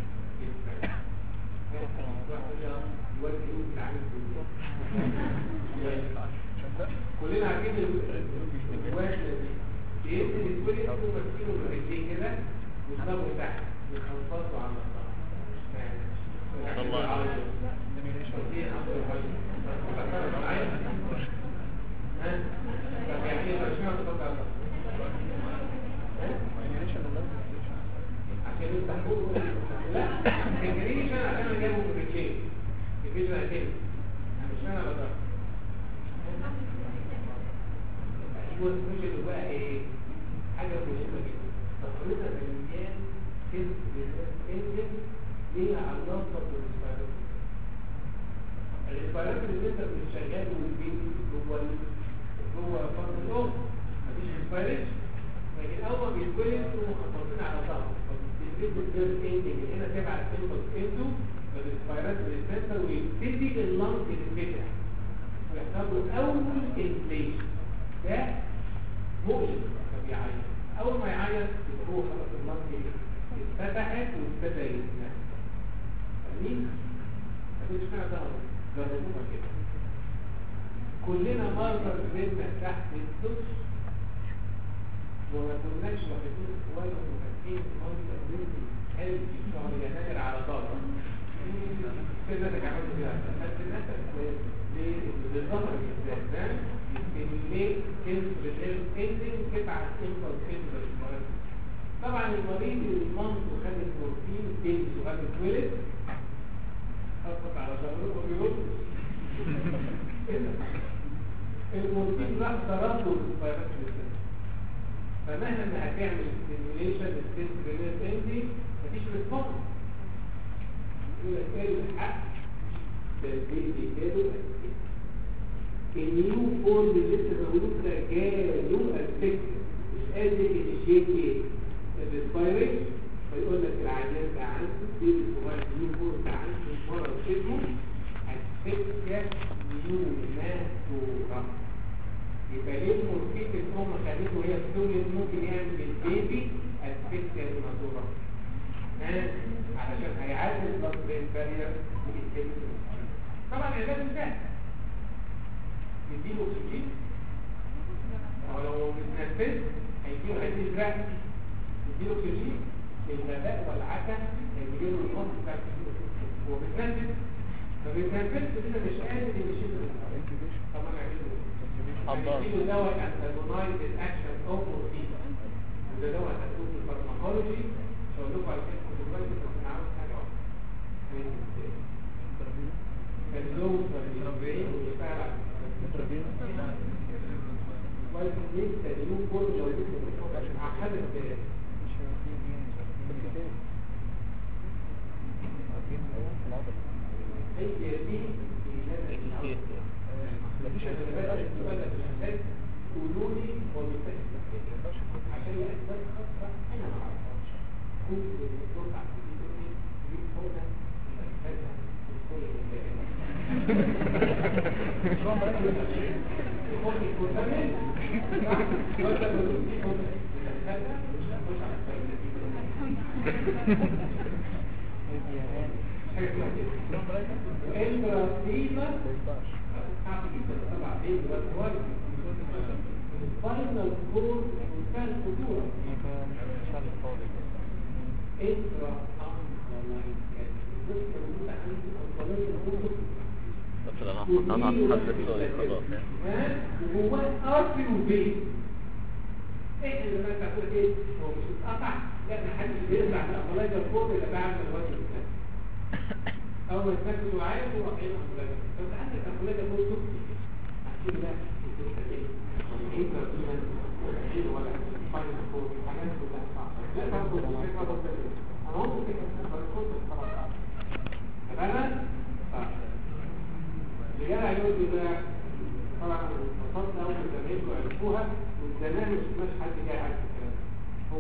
كلنا عارفين الوزن بينزل الكل يكون ماسكينه برجليه كده ويصابوا تحت يخلصوا على الله. عشان يفتحوه لا الجريمة عشان عشان انا جايبه من الرجلين الفيديو ده كده مش انا بقى هو الفيديو بقى ايه حاجه مهمه جدا تقريبا مليان كذب انجن ليها علاقه بالاسبيرات الاسبيرات اللي انت مش شغال والبيت جوه جوه فضل الام مفيش اسبيريشن لكن اول ما بيتولد هم محافظين على ظهره فبتدريب الجيرل اندنج هنا تبع السيمبل انتو فالاسبيرات بالسنتر ويبتدي اللنج يتفتح ويحصل له اول انفليشن ده مؤلم فبيعيط اول ما يعيط يبقى هو خلاص اللنج اتفتحت وابتدى يتنفس فاهمين؟ مفيش معنى ظهره جربوها كده كلنا مرة نزلنا تحت الدش وما كناش واخدين كويس وفاتحين ميه بنتي قلبي في شهر يناير على ضغط كده انا عملت كده خدت نفس كويس ليه؟ للظهر بالذات فاهم؟ يمكن ليه كنت بالليل اندنج تبعت امبلس كده للمرض طبعا المريض اللي مامته خدت مورفين بيبي صغير اتولد خبط على ظهره وبيقول كده المورفين راح ضرب له الفيروس بالذات فمهما هتعمل ستيميوليشن للسيستم انتي مفيش ريسبونس يقول لك ايه الحق ده البيبي جاله النيو فورم اللي لسه مولود ده جاله افكت مش قادر ينيشيت ايه الريسبيريشن فيقول لك العيان ده عنده بيبي صغير نيو فورم ده عنده مرض اسمه اسفكسيا نيوماتورا يبقى ليه المورفين الام خليته وهي بتولد ممكن يعمل البيبي اسفكسيا نيوماتورا ها؟ علشان هيعدي البلاد برين بارير ويتم طبعا العلاج سهل نديله اكسجين او لو بتنفذ هيديله حته زرع نديله اكسجين الغباء والعتا هيجيله النص بتاع الاكسجين هو بيتنفذ ما بيتنفذش كده مش قادر يشيل انكيبيشن طبعا هيعمله ايه؟ حضر هيديله دواء انتاجونايز الاكشن اوف مورفين وده دواء هتقول في الفارماكولوجي مش هقول لكم على اسمه دلوقتي بس انا عاوز حاجه واحده هيدي ازاي؟ اللون والبرين ويشتغل على فيتامين دي تديله كل موجود في الجسم عشان عشان البيئة هي دي مفيش قولوا لي هو بيستخدم عشان الاسباب خاصه انا ما اعرفهاش كل الدكتور عارفين يقول لي دي هنا كذا البراسيما الفاينل كور منتهى الخطورة انترا امبلايك الجزء موجود عندي امبلايك الموجود بس انا هحط انا هتحدث سوري خلاص يعني وجواه ارتي وبيت ايه اللي ما تقول ايه هو مش اتقطع لا ما حدش بيرجع لامبلايك الكور الا بعد ما الوجه يتنفس اول ما يتنفس وعايز يروح ايه الامبلايك بس عندك امبلايك الكور توكسيك عشان ده رجال عيون دي بقى طبعا وصلت اول زمايلكم عرفوها والزمان مش مش حد جاي عارف الكلام هو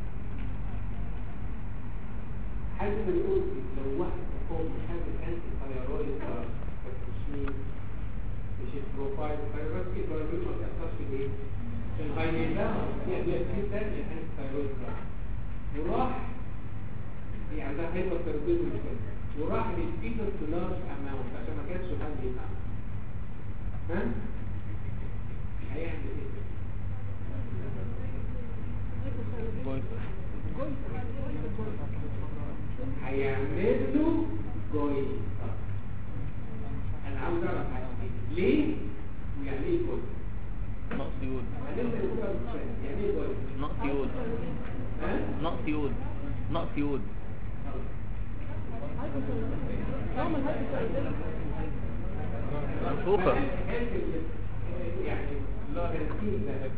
حد بيقول لو واحد يقوم بحاجه انتي ثايرويد تشميل مش البروفايل فيروس كده ولا ما تأثرش في ايه؟ في الهايلين ده هي دي جدا الانتي ثايرويد وراح هي عندها هايبر ثيرابيزم كده وراح للبيتر تو لارج اماونت عشان ما كانش حد يفهم ها؟ هيعمل ايه؟ هيعمل له كويس انا عاوز اعرف حاجه ليه ويعني ايه كويس نقص يود هنبدا نقول يعني ايه كويس نقص يود ها نقص يود نقص يود منفوخة يعني تركيز ذهبي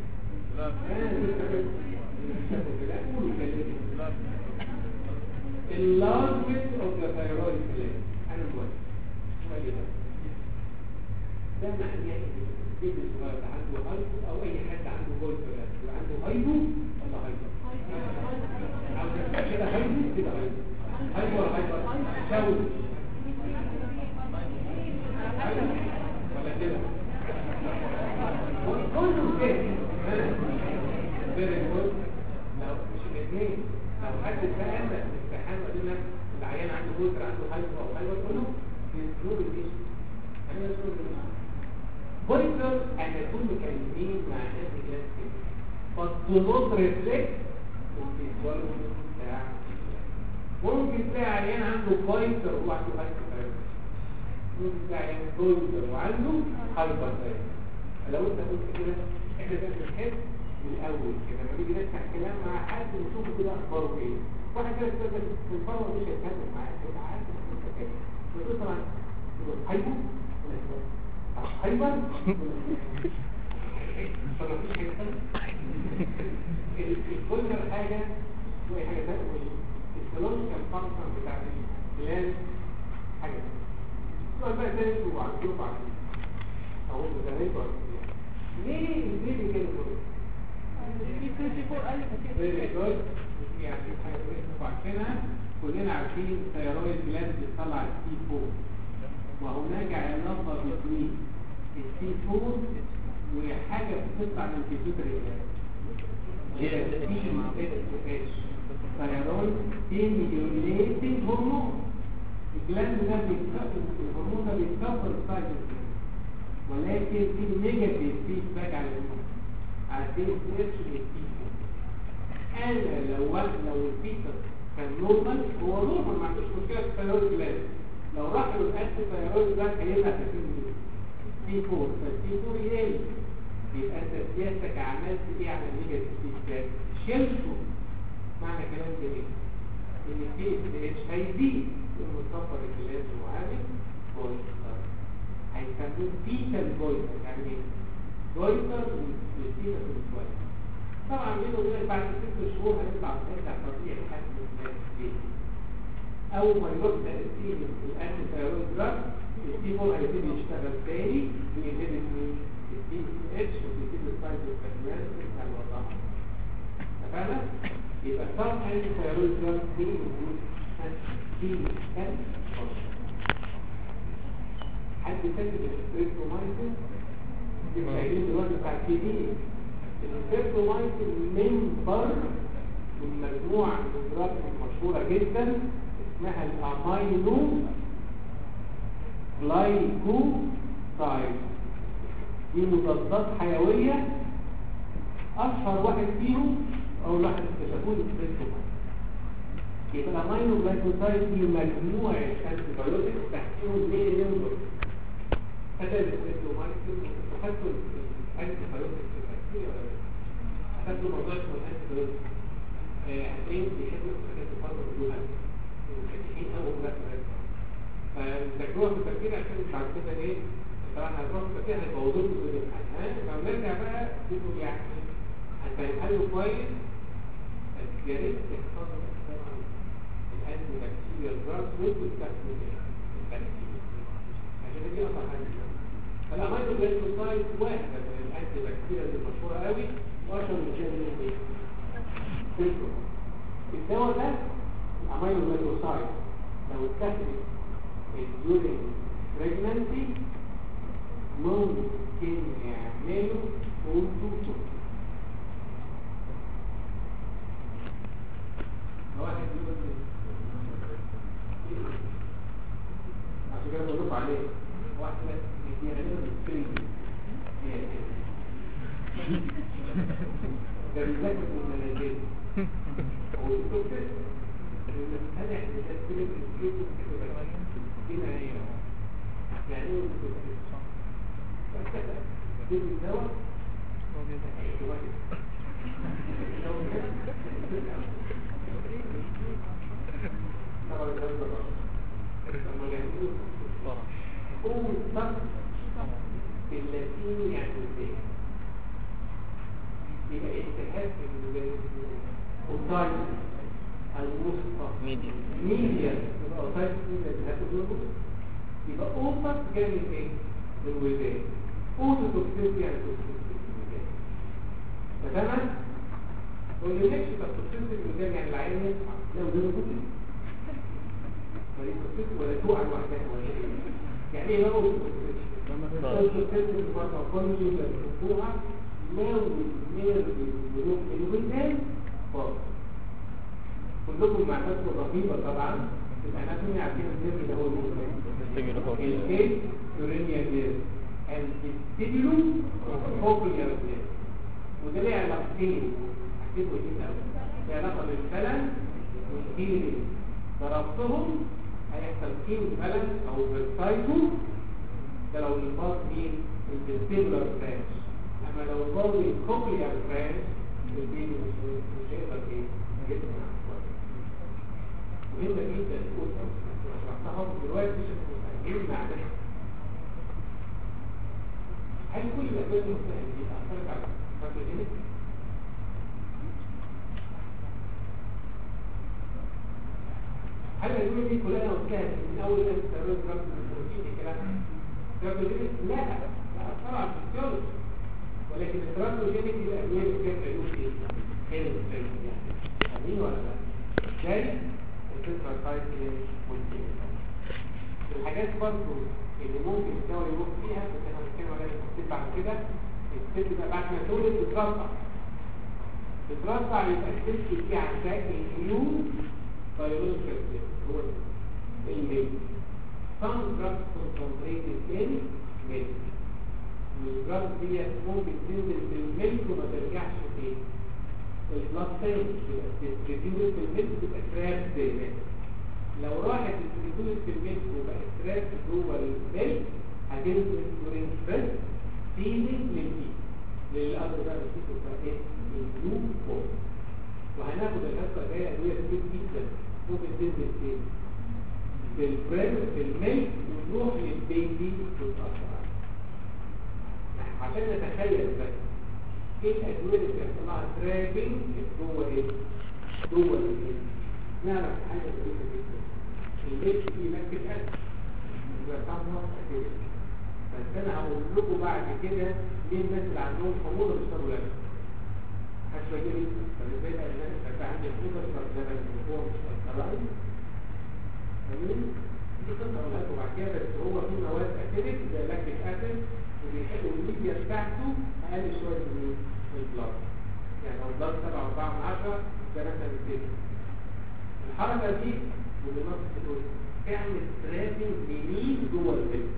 enlargement of the thyroid gland انا موافق سؤال ده ده معناه ان البيبي الصغير ده عنده هايبو او اي حد عنده جول يبقى عنده هايبو ولا هايبو عاوز كده هايبو كده هايبو هايبو ولا هايبو شاور ولا كده كله كده فيري جود لو مش الاثنين لو حد سأل امتحان وقال لك العيان عنده بوتر عنده هايبر او هايبر كله بيسلوب الايش انا بسلوب الايش بوتر انا اكون مكلمين مع ناس جلاس كده فالضغوط ريفلكس بتاع ممكن تلاقي عيان عنده بايتر وعنده هايبر ممكن تلاقي عيان بوتر وعنده هايبر لو انت قلت كده احنا بقى بنحس من الاول كده لما نيجي نفتح كلام مع حد ونشوف كده اخباره ايه واحد كده كده في الفرع مش هيتكلم معاك يبقى عارف ان انت كده بتقول طبعا تقول هايبو ولا هايبر هايبر ولا مفيش حاجه كل حاجه هي حاجه ثانيه الفيلوسوفيكال فانكشن بتاع البلان حاجه السؤال بقى تاني وعندكم عارفين او انتوا زمايلكم عارفين ليه ليه كده فيري جود يعني حاجه كويسه عارفينها كلنا عارفين الثيرويد جلاند بتطلع السي 4 وهناك علاقه بين السي 4 وحاجه بتطلع من البيتوتري جلاند ثيرويد stimulating هرمون الجلاند ده بيتكبر الهرمون ده بيتكبر السايتوكين ولكن في نيجاتيف فيدباك على الهرمون على الدي اس اتش والتيفو انا لو واحد لو الفيتر كان نورمال هو نورمال ما عندوش مشكله في الثيرويد جلاند لو راح له الانتي ثيرويد جلاند هيبقى تكوين تي 4 فالتي 4 يقل يبقى انت سيادتك عملت ايه على النيجاتيف فيدباك شلته معنى كلام ده ايه ان الدي اس اتش هيزيد المتصفر الجلاند وعامل بوينتر هيسموه بيتال بوينتر يعني ايه بوينتر والبيتا في الكويس طبعا بينه وبين بعد ست شهور هيطلع هيطلع طبيعي حجم الناس اول ما يروح تأثير الانتي ثيرويد دراج التي 4 هيبتدي يشتغل تاني بينهبت مين الدي اتش وبيبتدي السايتوكاينيز بتاع الوضع اتفقنا؟ يبقى صار انتي ثيرويد دراج دي موجود في كان حد فاكر الستريبتومايسين يبقى عايزين دلوقتي بتاع التي دي الستريبتومايسين منبر من مجموعة من الدراج المشهورة جدا اسمها الامينو جلايكوسايد دي مضادات حيوية اشهر واحد فيهم اول واحد اكتشفوه الستريبتومايسين يبقى الامينو جلايكوسايد دي مجموعة انتي بايوتكس تحتهم ليه نمبر فده الستريبتومايسين وخدتوا الانتي بايوتكس التحتية ولا لا؟ خدتوا موضوع اسمه الانتي بايوتكس هتلاقيهم بيحبوا الحاجات الفترة بدونها مفتحين أول لا فذاكروها في التفكير عشان بعد كده ايه طبعا هتروح في التفكير هيبوظوا لكم الامتحان ها فنرجع بقى تقولوا يعني هتحلوا كويس بس يا ريت تحفظوا طبعا الانتي بكتيريال دراجز وتستخدموا البكتيريا عشان دي اصلا حاجه فالامينو جلايكوسايد واحده من الانتي بكتيريا المشهوره قوي واشهر من كده ايه الدواء ده الامينو جلايكوسايد لو اتخذ الديورين بريجنانسي ممكن يعملوا اوتو واحد يقول عشان كده بقول عليه واحد بيعملوا السكرين ده بيذاكر من المنازل اللاتيني يعني ازاي يبقى التهاب الأوتايد الوسطى ميديا ميديا يبقى أوتايد ميديا التهاب الوسطى يبقى أوتايد جاي من إيه؟ من الودان أوتو توكسيسي يعني توكسيسي في الودان تمام؟ واللي نفسه يبقى توكسيسي في الودان يعني العين يسمع لو ده توكسيسي ولا توكسيسي ولا توقع لوحدها ولا إيه؟ يعني إيه بقى أوتو توكسيسي؟ توكسيسي مرة كل جملة تحطوها لو النير بيروح الودان فاضي كلكم معرفتكم رهيبة طبعا الاناتومي عارفين النير اللي هو الودان الكيس يورينيا نير الستيبلو كوكليا نير وده ليه علاقتين اكتبوا ايه الاول ليه علاقة بالفلل والهيلينج ضربتهم هيحصل كيو بالانس او بالسايكو ده لو الباص مين الستيبلر برانش اما لو الضوء الكوكليا برانش البيبي مش مش هيقدر ايه يسمع مهمة جدا الأسرة شرحتها دلوقتي مش معناها هل كل الأدوية المستهل دي أثرت على الفاتوجينيك؟ هل الأدوية دي كلها لو كانت من أول أن تستخدم دراجة البروتين الكلام الفاتوجينيك لا لا أثر على الفسيولوجي ولكن الترانسجينيك دي الأدوية اللي كانت عيوب ايه؟ هي المستهل يعني فاهمين ولا لا؟ ازاي؟ الفكرة سايكل والكيميكال الحاجات برضه اللي ممكن الدواء يروح فيها بس احنا هنتكلم عليها بالتفصيل بعد كده الست بقى بعد ما تولد تترفع تترفع يبقى الست دي عندها اميون biological state هو الميل some drugs concentrated in milk والدراج دي ممكن تنزل في الملك وما ترجعش تاني البلاد سيل تتريديوز في الملك تبقى تراب زي الملك لو راحت تتريديوز في الملك وبقت تراب جوه الملك هتنزل دورين ستريس فيلينج للبيت للأرض بقى البيت بتاع ايه؟ البلو فور وهناخد الحصه الجايه ادويه كتير جدا ممكن تنزل فين؟ في البريد في الملك وتروح للبيبي وتتاثر عليه عشان نتخيل بس ايه الادويه اللي بيحصل لها تراكنج جوه ايه؟ جوه الملك نعرف حاجه ظريفه جدا الملك فيه مكه اكل يبقى طعمها اكل بس انا هقول لكم بعد كده ليه الناس اللي عندهم حموضه بيشربوا لبن حسب كده فازاي بقى الناس كانت عندي حموضه بيشرب لبن وهو مش طبيعي فاهمين دي قصه اقول لكم بعد كده بس هو في مواد اسيدك زي لاكتيك اسيد وبيحبوا الميديا بتاعته اقل شويه من البلاد يعني لو البلاد 7 4 من 10 ده مثلا كده الحركه دي وبنص تقول تعمل ترافينج لمين جوه الفيلم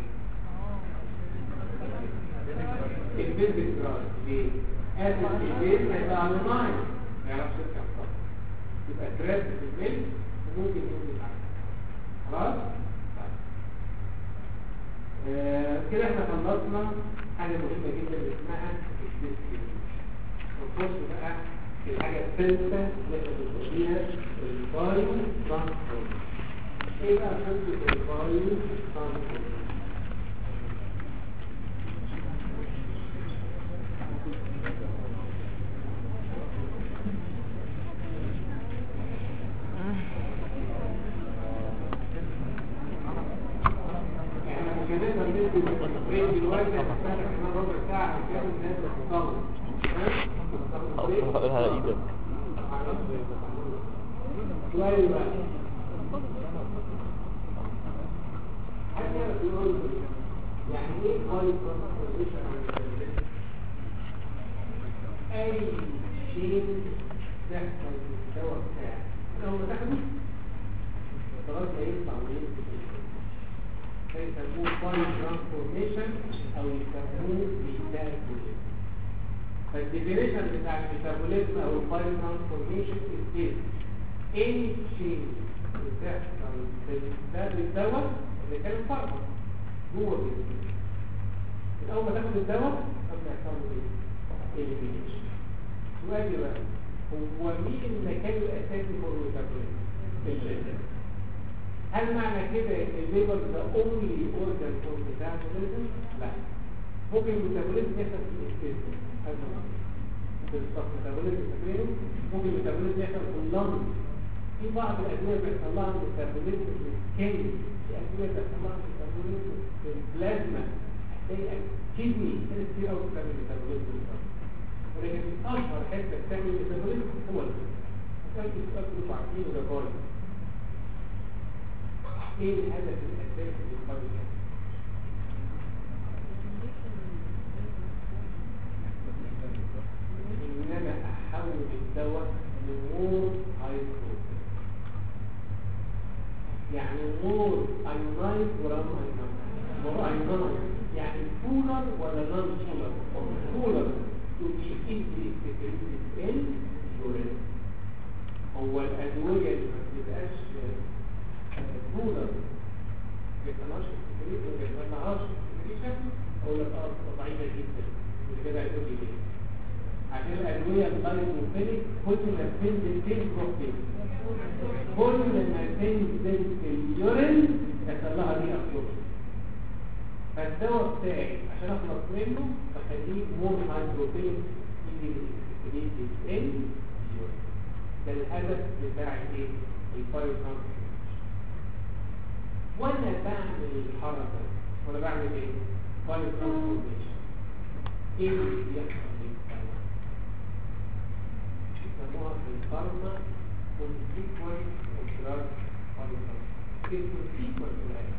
البيزك جراس ليه؟ قادر في البيت هيبقى على الناين ما يعرفش يركب خالص يبقى تراب في البيت وممكن ينزل عليه خلاص؟ طيب. آه كده احنا خلصنا حاجة مهمة جدا اللي اسمها الديسكريبشن ونخش بقى في الحاجة الثالثة اللي احنا بنسميها البايو ترانسفورم ايه بقى قصة البايو ترانسفورم؟ احنا مش هنقدر ندي بريك دلوقتي هنستنى كمان ربع ساعة عشان الناس تخلص هقولها على ايدك شوية بقى حد يعرف يقول يعني ايه بايو ترانسفورميشن عن الكلمات؟ اي شيء تحصل في الدواء بتاعك لو ما تاخده خلاص هيطلع وينزل فيسموه بايو ترانسفورميشن او يسموه ميتابوليزم فالديفينيشن بتاع الميتابوليزم او البايو ترانسفورميشن is any change بتحصل في الدواء الدواء اللي كان فارما جوه الجسم من اول ما تاخد الدواء قبل يحصل له ايه؟ elimination سؤالي بقى هو مين المكان الاساسي هو الميتابوليزم؟ الليفر هل معنى كده ان الليفر ده اونلي اورجان فور ميتابوليزم؟ لا ممكن الميتابوليزم يحصل في الاستيزم في الصف ميتابوليزم فاكرينه ممكن الميتابوليزم يحصل في اللنج في بعض الادويه بيحصل لها ميتابوليزم في السكين في ادويه بيحصل لها ميتابوليزم في البلازما هتلاقي كدني كانت كتير قوي بتعمل ميتابوليزم ولكن اشهر حته بتعمل ميتابوليزم هو الكلى سألت السؤال كله عارفينه ده بايظ ايه الهدف الاساسي للقلب ان انا احول الدواء لمور هايدروجين يعني مور ايونايز ولا نون ايونايز مور ايونايز يعني كولر ولا نون كولر كولر to be easily secreted in urine هو الادويه اللي ما بتبقاش كولر ما بيطلعش السكريت ما بيطلعهاش السكريشن اقول لك اه بتبقى ضعيفه جدا اللي كده هيقول لي ليه عشان الادويه اللايبوفيليك كل ما بتنزل تروح فين كل ما تنزل في اليورين يحصل لها دي ابسوربشن فالدواء بتاعي عشان اخلص منه بخليه مور هايدروفيليك يجي السكريت ان اليورين ده الهدف بتاع ايه البايو وانا بعمل الحركه وانا بعمل ايه بايو ترانسفورميشن ايه اللي بيحصل للدواء يسموها في الفارما consequence of drug polypharmacy ايه consequence الآية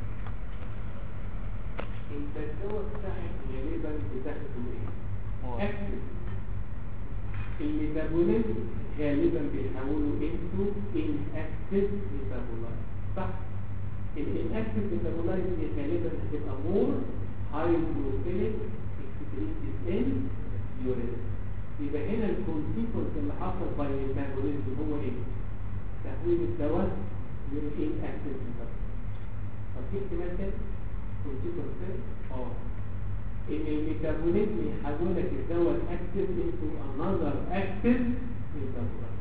انت الدواء بتاعك غالبا بتاخده ايه؟ اكتب الميتابوليزم غالبا بيتحولوا into inactive metabolite صح الانactive metabolite دي غالبا هتبقى more hydrophilic excreted in urine يبقى هنا الكونسيكونس اللي حصل باي الميتابوليزم هو ايه؟ تحويل الدواء من inactive metabolite طب في احتمال تاني؟ كونسيكونس تاني؟ اه ان الميتابوليزم يحولك الدواء الاكتف into another active metabolite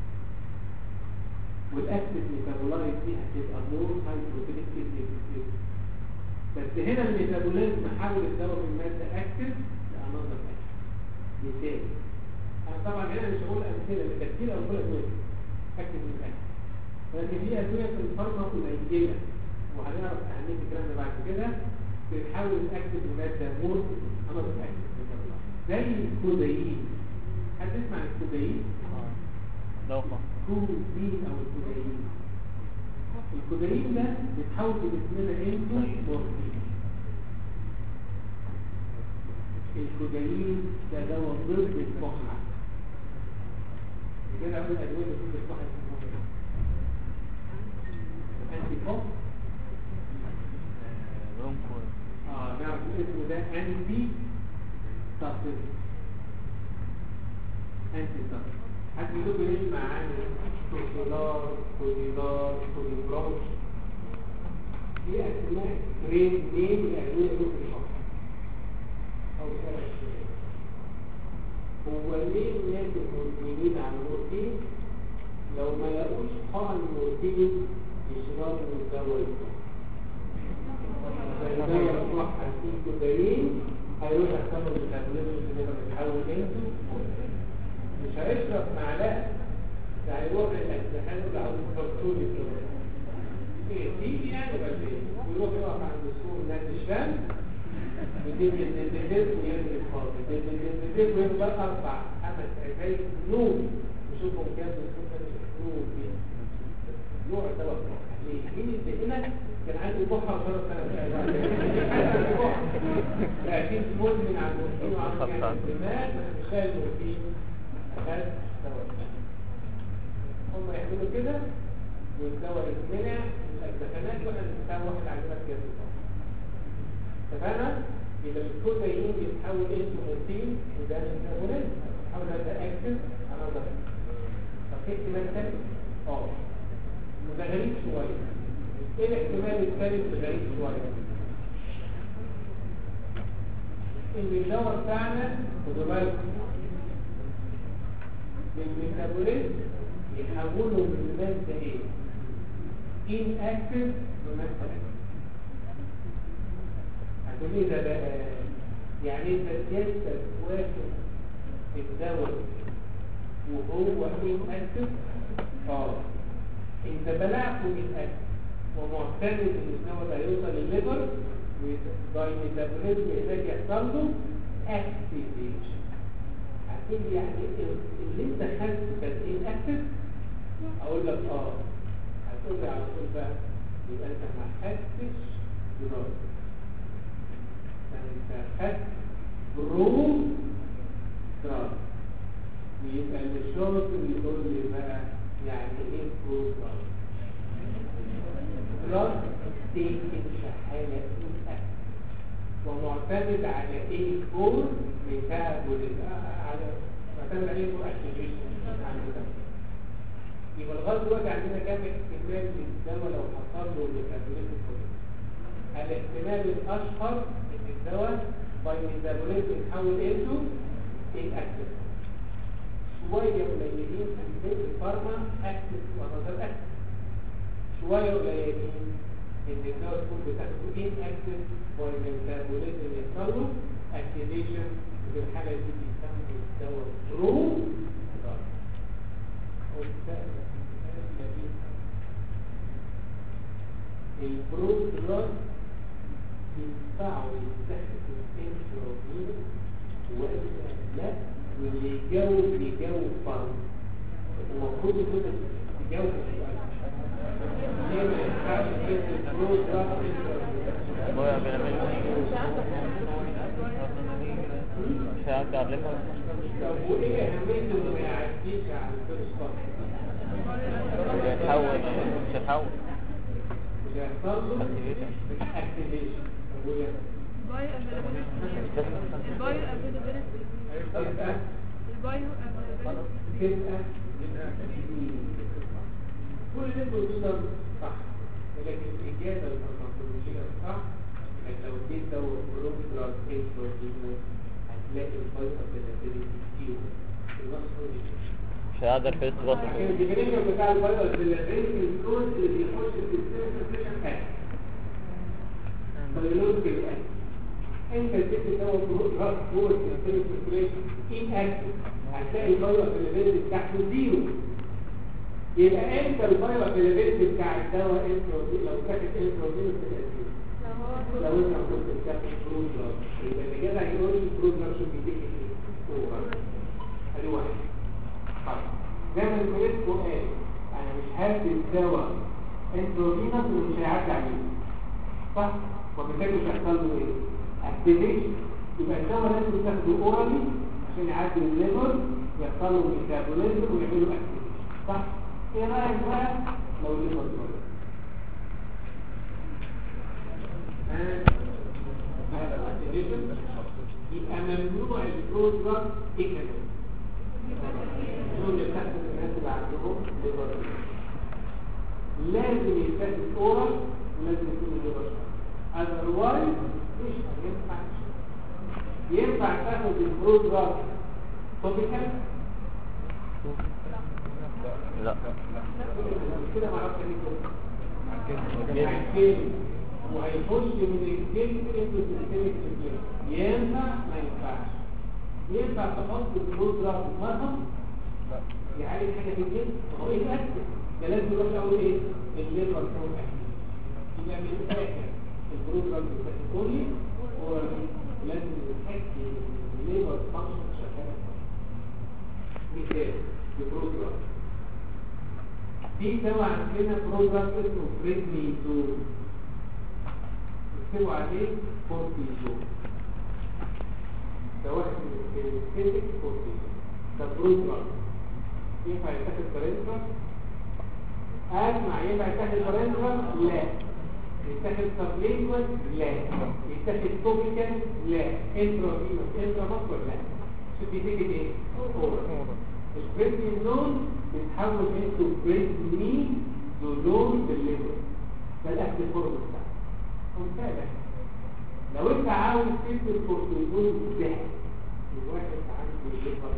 والاكتف ميتابولايت دي هتبقى مور هايدروفيليك بس هنا الميتابوليزم حول الدواء من ماده اكتف لانذر اكتف مثال انا طبعا هنا مش هقول امثله لان كتير او كل ادويه اكتف من اكتف ولكن في ادويه في الفارما قليله وهنعرف اهميه الكلام ده بعد كده بتحول الاكتف لماده مور انذر اكتف زي الكودايين حد يسمع عن الكودايين؟ لو خلاص كودين او الكودايين الكودايين ده بيتحول في جسمنا انتو مورفين الكودايين ده دواء ضد الكحة كده اقول الادويه اللي ضد الكحة اسمها ايه؟ انتي كوف برونكو اه نعرف اسمه ده انتي تاسيس انتي تاسيس حد يدوب يسمع عن كوزيلار كوزيلار كوزيبرونش دي اسماء تريد نيم لادويه ضد الكحة او سبب الشيء هو ليه الناس المدمنين على المورفين لو ما لقوش حقن المورفين يشربوا الدواء الدواء يروح حاسين كودايين هيروح يحتمل الميتابوليزم اللي هو بيتحول انتو مش هيشرب معلقه ده هيروح الامتحان اللي عاوز يفكروني كده ايه تيجي يعني ولا ايه ويروح يقف عند السور نادي الشام يديك الدندندات ويرمي الفاضي الدندندات ويرمي اربع خمس عزايز نوم نشوفهم كام نشوفهم نوم فيه نوع دواء ليه؟ مين اللي هنا كان عنده بحر وشرب سنة لكن مدمن على المورفين وعلى يعني الدماغ مش خالد المورفين أخذ دواء هم يعملوا كده والدواء يتمنع من الدخانات واحنا نستوى واحد عندنا كده اتفقنا؟ يبقى الكودايين بيتحول انتو مورفين وده ميتابوليزم بيتحول هذا اكتف على ده طب في احتمال تاني؟ اه وده غريب شويه ايه الاحتمال الثالث الغريب شويه؟ ان الدواء بتاعنا خدوا بالكم الميتابوليزم يحوله من مادة ايه؟ inactive لمادة active هتقول لي ده بقى يعني انت سيادتك واخد الدواء وهو inactive اه انت بلعته بالاكل ومعتمد ان الدواء ده يوصل للليفر وباي ميتابوليزم يحتاج يحصل له اكتيفيشن هتقول لي يعني اللي انت خدته كان ايه اكتف اقول لك اه هتقول لي على طول بقى يبقى انت ما خدتش دراسه انت خدت برو دراسه يبقى الشرط اللي يقول لي بقى يعني ايه برو دراسه دراسه تيجي شحاله ايه ومعتمد على ايه كور ميتابوليزم على معتمد على ايه كور اكتيفيشن يبقى لغايه دلوقتي عندنا كام احتمال للدواء لو حصل له ميتابوليزم الاحتمال الاشهر ان الدواء باي ميتابوليزم يتحول انتو الاكتف شويه قليلين في الفارما اكتف ونظر اكتف شويه قليلين ان الدواء تكون بتاخده ان اكتف والميتابوليزم يحصل له اكتيفيشن في الحاله دي بيسمى الدواء برو البرو دراج ينفعوا يستخدموا انتروبين ولا لا واللي يجاوب يجاوب فرض المفروض يكون يجاوب السؤال ليه ما ينفعش كلمة برو دراج بويا بيعمل هيعدي على الليفر طب وايه اهميه انه ما يعديش على الفيرست مش هيتحول مش هيتحول اللي هيحصل له Activation. اكتيفيشن بايو افيلابيلتي البايو افيلابيلتي تبقى البايو افيلابيلتي تبقى كل اللي انتوا بتقولوا صح لكن الاجابه الفارماكولوجيه الصح انك لو اديت دواء بروجرام انتروجينوس هتلاقي الفايت افيلابيلتي كتير النص هو اللي مش هيعدي الفيرست باس عشان الديفينيشن بتاع الفايت افيلابيلتي الكود اللي بيخش في السيرفيسيشن اكت فيولوجيكال اكت انت اديت دواء بروجرام فور سيرفيسيشن ان اكتف هتلاقي الفايت افيلابيلتي بتاعته زيرو يبقى انت الفايل افيلابيلتي بتاع الدواء انتروبين لو كانت انتروبين بتبقى زيرو لو انت كنت بتاخد بروجرام يبقى اللي كده هيقول لي بروجرام شو بيديك ايه ادي واحد طيب زي ما الكوليسكو قال انا مش هدي الدواء انتروبينس ومش هيعدي عليه صح وبالتالي مش هيحصل له ايه اكتيفيشن يبقى الدواء لازم تاخده اورالي عشان يعدي الليفر يحصل له ميتابوليزم ويعمل له اكتيفيشن صح ايه رايك بقى لو الليفر اتولد يبقى ممنوع البروجرام ايكونومي دول يتخذ الناس اللي عندهم ليفر لازم يتاخد اورال ولازم يكون ليفر اذروايز مش هينفع ينفع تاخد البروجرام توبيكال لا كده ما اعرفش ليه هيتكلم وهيخش من الجلد انتو سيستمك سيستم ينفع ما ينفعش ينفع تحط البروجرام مرهم يعالج حاجه في الجلد هو ايه اكتف ده لازم يروح اول ايه الليفر كون اكتف يبقى من الاخر البروجرام بتاعت لي هو لازم يتحكي الليفر فانكشن شغاله مثال البروجرام في دواء عندنا بروجرام اسمه بريدنيزول اكتبوا عليه كورتيزون ده واحد من الكيميك كورتيزون ده بروجرام ينفع يتاخد برينترال اسمع ينفع يتاخد برينترال لا يتاخد سبلينكوال لا يتاخد توبيكال لا انترافينوس انتراماسكول لا شو بيتاخد ايه؟ اورال البريدنيزون بيتحول انتو بريدنيزولون بالليفر ده الاكل فورم بتاعه ممتازة لو انت عاوز تدي الكورتيزون ده الواحد عنده ليفر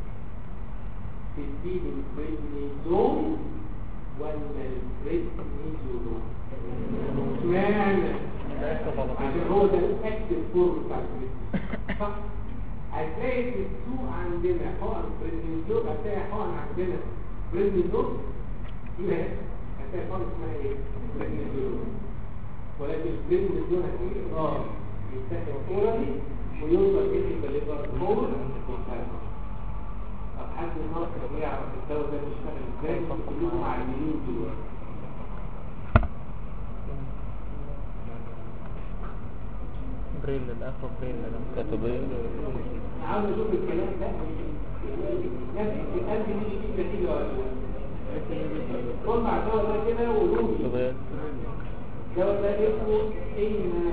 تديله البريدنيزون ولا البريدنيزولون اشمعنى عشان هو ده الاكتف فورم بتاع البريدنيزون صح هتلاقي في السوق عندنا حقن بريدنيزون هتلاقي حقن عندنا بريدنيزون يبقى هتلاقي حقن اسمها ايه بريدنيزون ولكن البريد بدون ايه اه يتاخد اورالي ويوصل به الليفر فور طب حد النهارده يعرف الدواء ده بيشتغل ازاي كلكم معلمين دلوقتي بريل الاخر بريل كاتب بريل عاوز اشوف الكلام ده نفسي في قلبي مش فيه نتيجه ولا لا خد مع الدواء ده كده وقولوا لي بريل الدواء ده اسمه ايما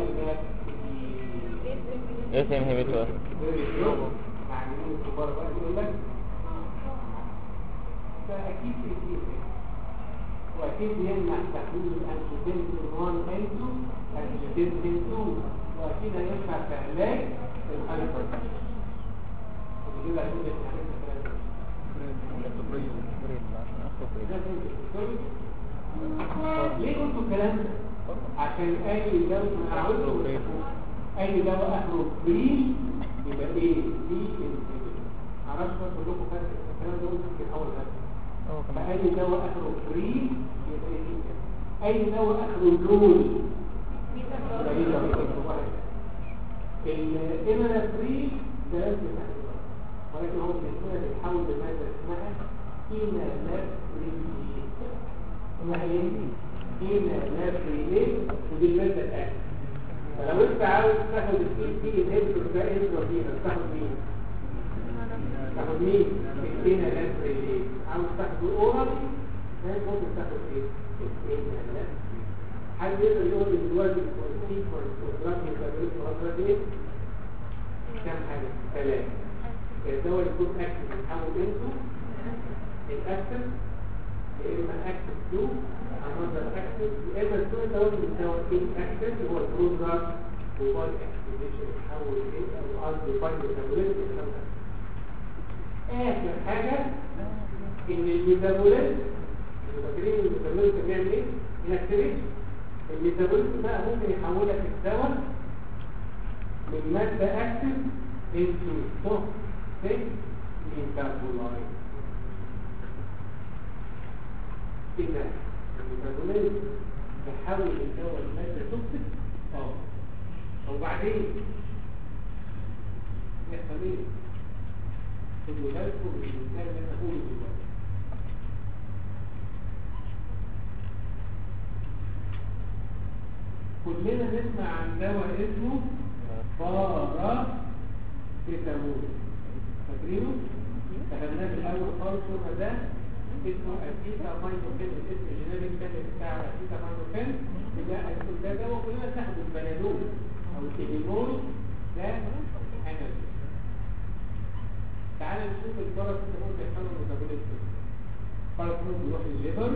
ايه سيم هيبيتوار معلمين الكبار بقى يقول لك فاكيد في كتير واكيد يمنع تحويل الانسوتنسين 1 انتو انسوتنسين 2 واكيد هينفع في علاج الهايبر اللي كده هيقول لك ليه قلتوا الكلام ده؟ عشان اي دواء انا عاوزه اي دواء اخره بري يبقى ايه دي انتبه معرفش اقول لكم فرق الكلام ده قلت في الاول بس فاي دواء اخره بري يبقى ايه دي اي دواء اخره لول يبقى ايه ده الامنا فري ده لازم يتحدد ولكن هو بالنسبه بيتحول لماده اسمها اينا فري اسمها ايه هنا نافريليت ودي المادة الآن فلو انت عاوز تاخد السي تي انهبيتور ده انتروفينا تاخد مين؟ تاخد مين؟ التين الاسرائيلية عاوز تاخده اورال ممكن تاخد ايه؟ التين الاسرائيلية حد يقدر يقول لي دلوقتي السيكونس والدراج ميتابوليزم الفترة دي كام حاجة؟ ثلاثة الدواء يكون اكتف يتحول انتو الاكتف يا اما اكتف 2 another active يا اما الدواء دوت بيساوي ايه اكتف هو البروزر وباي اكتيفيشن يتحول ايه او قصدي باي ميتابوليزم يتحول اخر حاجة ان الميتابوليزم انتوا فاكرين الميتابوليزم بيعمل ايه؟ انكتيفيشن الميتابوليزم بقى ممكن يحولك الدواء من مادة اكتف into toxic metabolite إذا الميتابوليزم تحول الدواء لمادة توكسيك اه وبعدين يحصل ايه؟ خدوا بالكم من المثال اللي انا هقوله دلوقتي كلنا نسمع عن دواء اسمه باراسيتامول فاكرينه؟ خدناه في الاول خالص هو ده اسمه اسيتامينوفين الاسم الجينيريك كان بتاع اسيتامينوفين ده ده دواء كلنا بناخده البنادول او التليمول ده انالجي تعال نشوف الباراسيتامول بيحصل له ميتابوليزم الباراسيتامول بيروح للليفر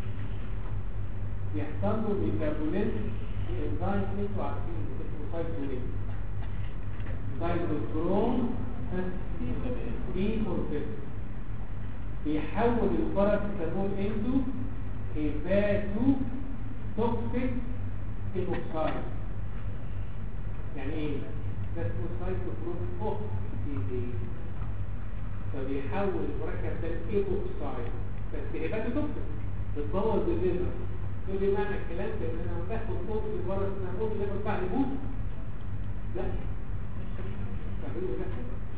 يحصل له ميتابوليزم الانزيم انتوا عارفين اسمه سايتولين سايتوكروم بي فورفيت بيحول الباراسيتامول انتو هيباتو توكسيك ايبوكسايد يعني ايه ده اسمه سايتوكروم اوكسيديز فبيحول المركب ده الايبوكسايد بس هيباتو توكسيك بتبوظ الليفر تقول لي معنى الكلام ده ان انا باخد فوق الباراسيتامول الليفر بتاع يموت لا فاهمين ده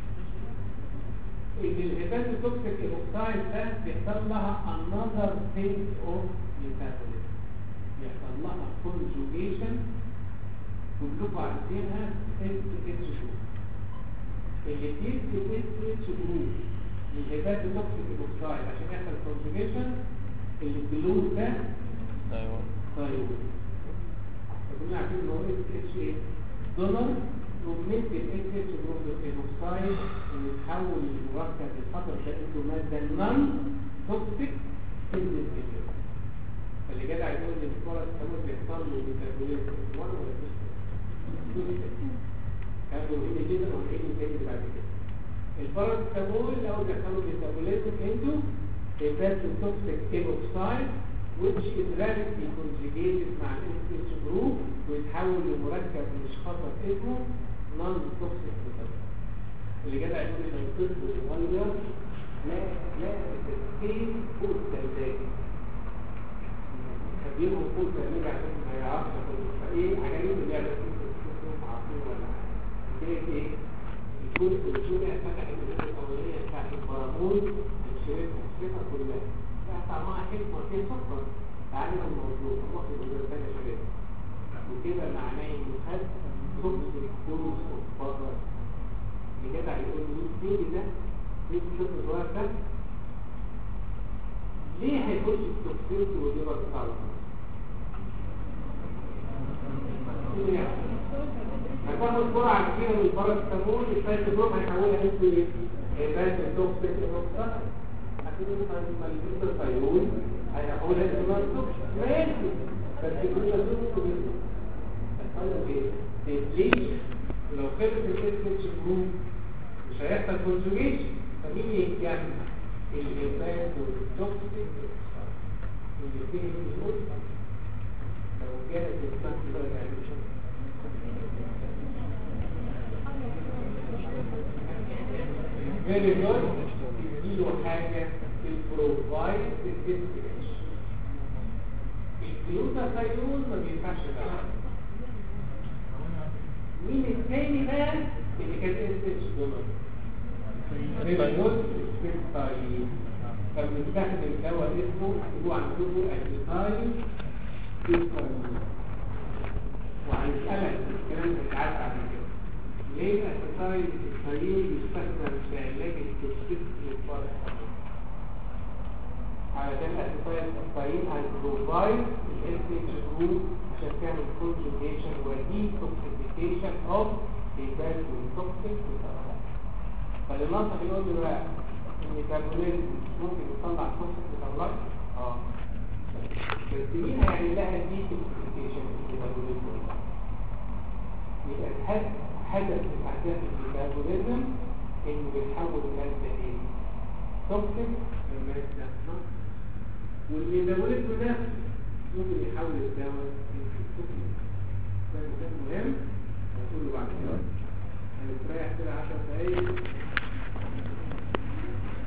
ان الهيباتوتوكسيك ايبوكسايد ده بيحصل لها another phase of metabolism بيحصل لها conjugation كلكم عارفينها اس اتش جروب اللي بيدي اس اتش جروب الهيباتوتوكسيك ايبوكسايد عشان يحصل conjugation الجلوز ده ايوه طيب فكنا عارفين ان هو اس اتش ايه دونر وبندي الاس اتش جروب الاوكسايد ونتحول المركب الخطر ده انتو ماده نون توكسيك سيلز فاللي جدع يقول لي الكوره التموت بيحصل له ميتابوليزم وانا ولا مش كان مهم جدا وهنعيد تاني بعد كده الباراسيتامول الاول بيحصل له ميتابوليزم انتو هيباتوتوكسيك ايبوكسايد which is rapidly conjugated مع ال SH group ويتحول لمركب مش خطر اسمه non toxic metabolite اللي جدع يقول لو الطفل صغير لا لا تسكين فوق الثلاجة خديهم فوق الثلاجة عشان ما يعرفش فايه عجائب اللعبة دي بتشوفهم عارفين ولا حاجة ايه يكون الجمعة فتحت الجمعة الأولية بتاعت البرامول الشريطة الشريطة كلها لا طعمها حلو وفيه سكر تعالى الموضوع الله في الجزء الثاني شريطة وكده معناه انه خد توكسيك دوز اوف بازر الجدع يقول لي البيبي ده بيبي شوف الصغير ده ليه هيخش التوكسيك والليفر بتاعه ايه يعني هتاخد جرعة كبيرة من الباراسيتامول الباراسيتامول هيحولها انتو ايه؟ هيبقى توكسيك اوكسايد هتقول لي الفيرون هيحولها انتو توكسيك ماشي بس كل ده توكسيك هتقول ايه؟ ليه؟ لو خلص الاسم جروب مش هيحصل كونجوجيشن فمين يتجمع؟ الهيبات والتوكسيك اللي فيه الجروب لو كانت التوكسيك بقى يعني very good تديله حاجة البروفايد الانتجريشن الجلوتاثيون ما بينفعش بقى مين التاني بقى اللي كان انتج دولار very good السبيرتايل فبنستخدم دواء اسمه هو عندكم البيتايل سبيرتايل وهنسألك الكلام ده اتعاد عن كده المين اسيتايل الكولين يستخدم في علاج التوكسيك للفرق علشان الاسيتايل الكولين هيبروفايد الاس اتش جروب عشان تعمل كونجوجيشن وديتوكسيفيكيشن اوف الباس والتوكسيك فالمنطق يقول لي بقى ان الكربونات ممكن يطلع توكسيك ميتابولايت اه بس مين هيعمل لها ديتوكسيفيكيشن الميتابوليزم يبقى الهدف هدف من اهداف الميتابوليزم انه بيحول الماده ايه توكسيك لماده نشطه والميتابوليزم ده ممكن يحول الدواء لتوكسيك ده مهم مهم هنقوله بعد كده هنستريح كده 10 دقايق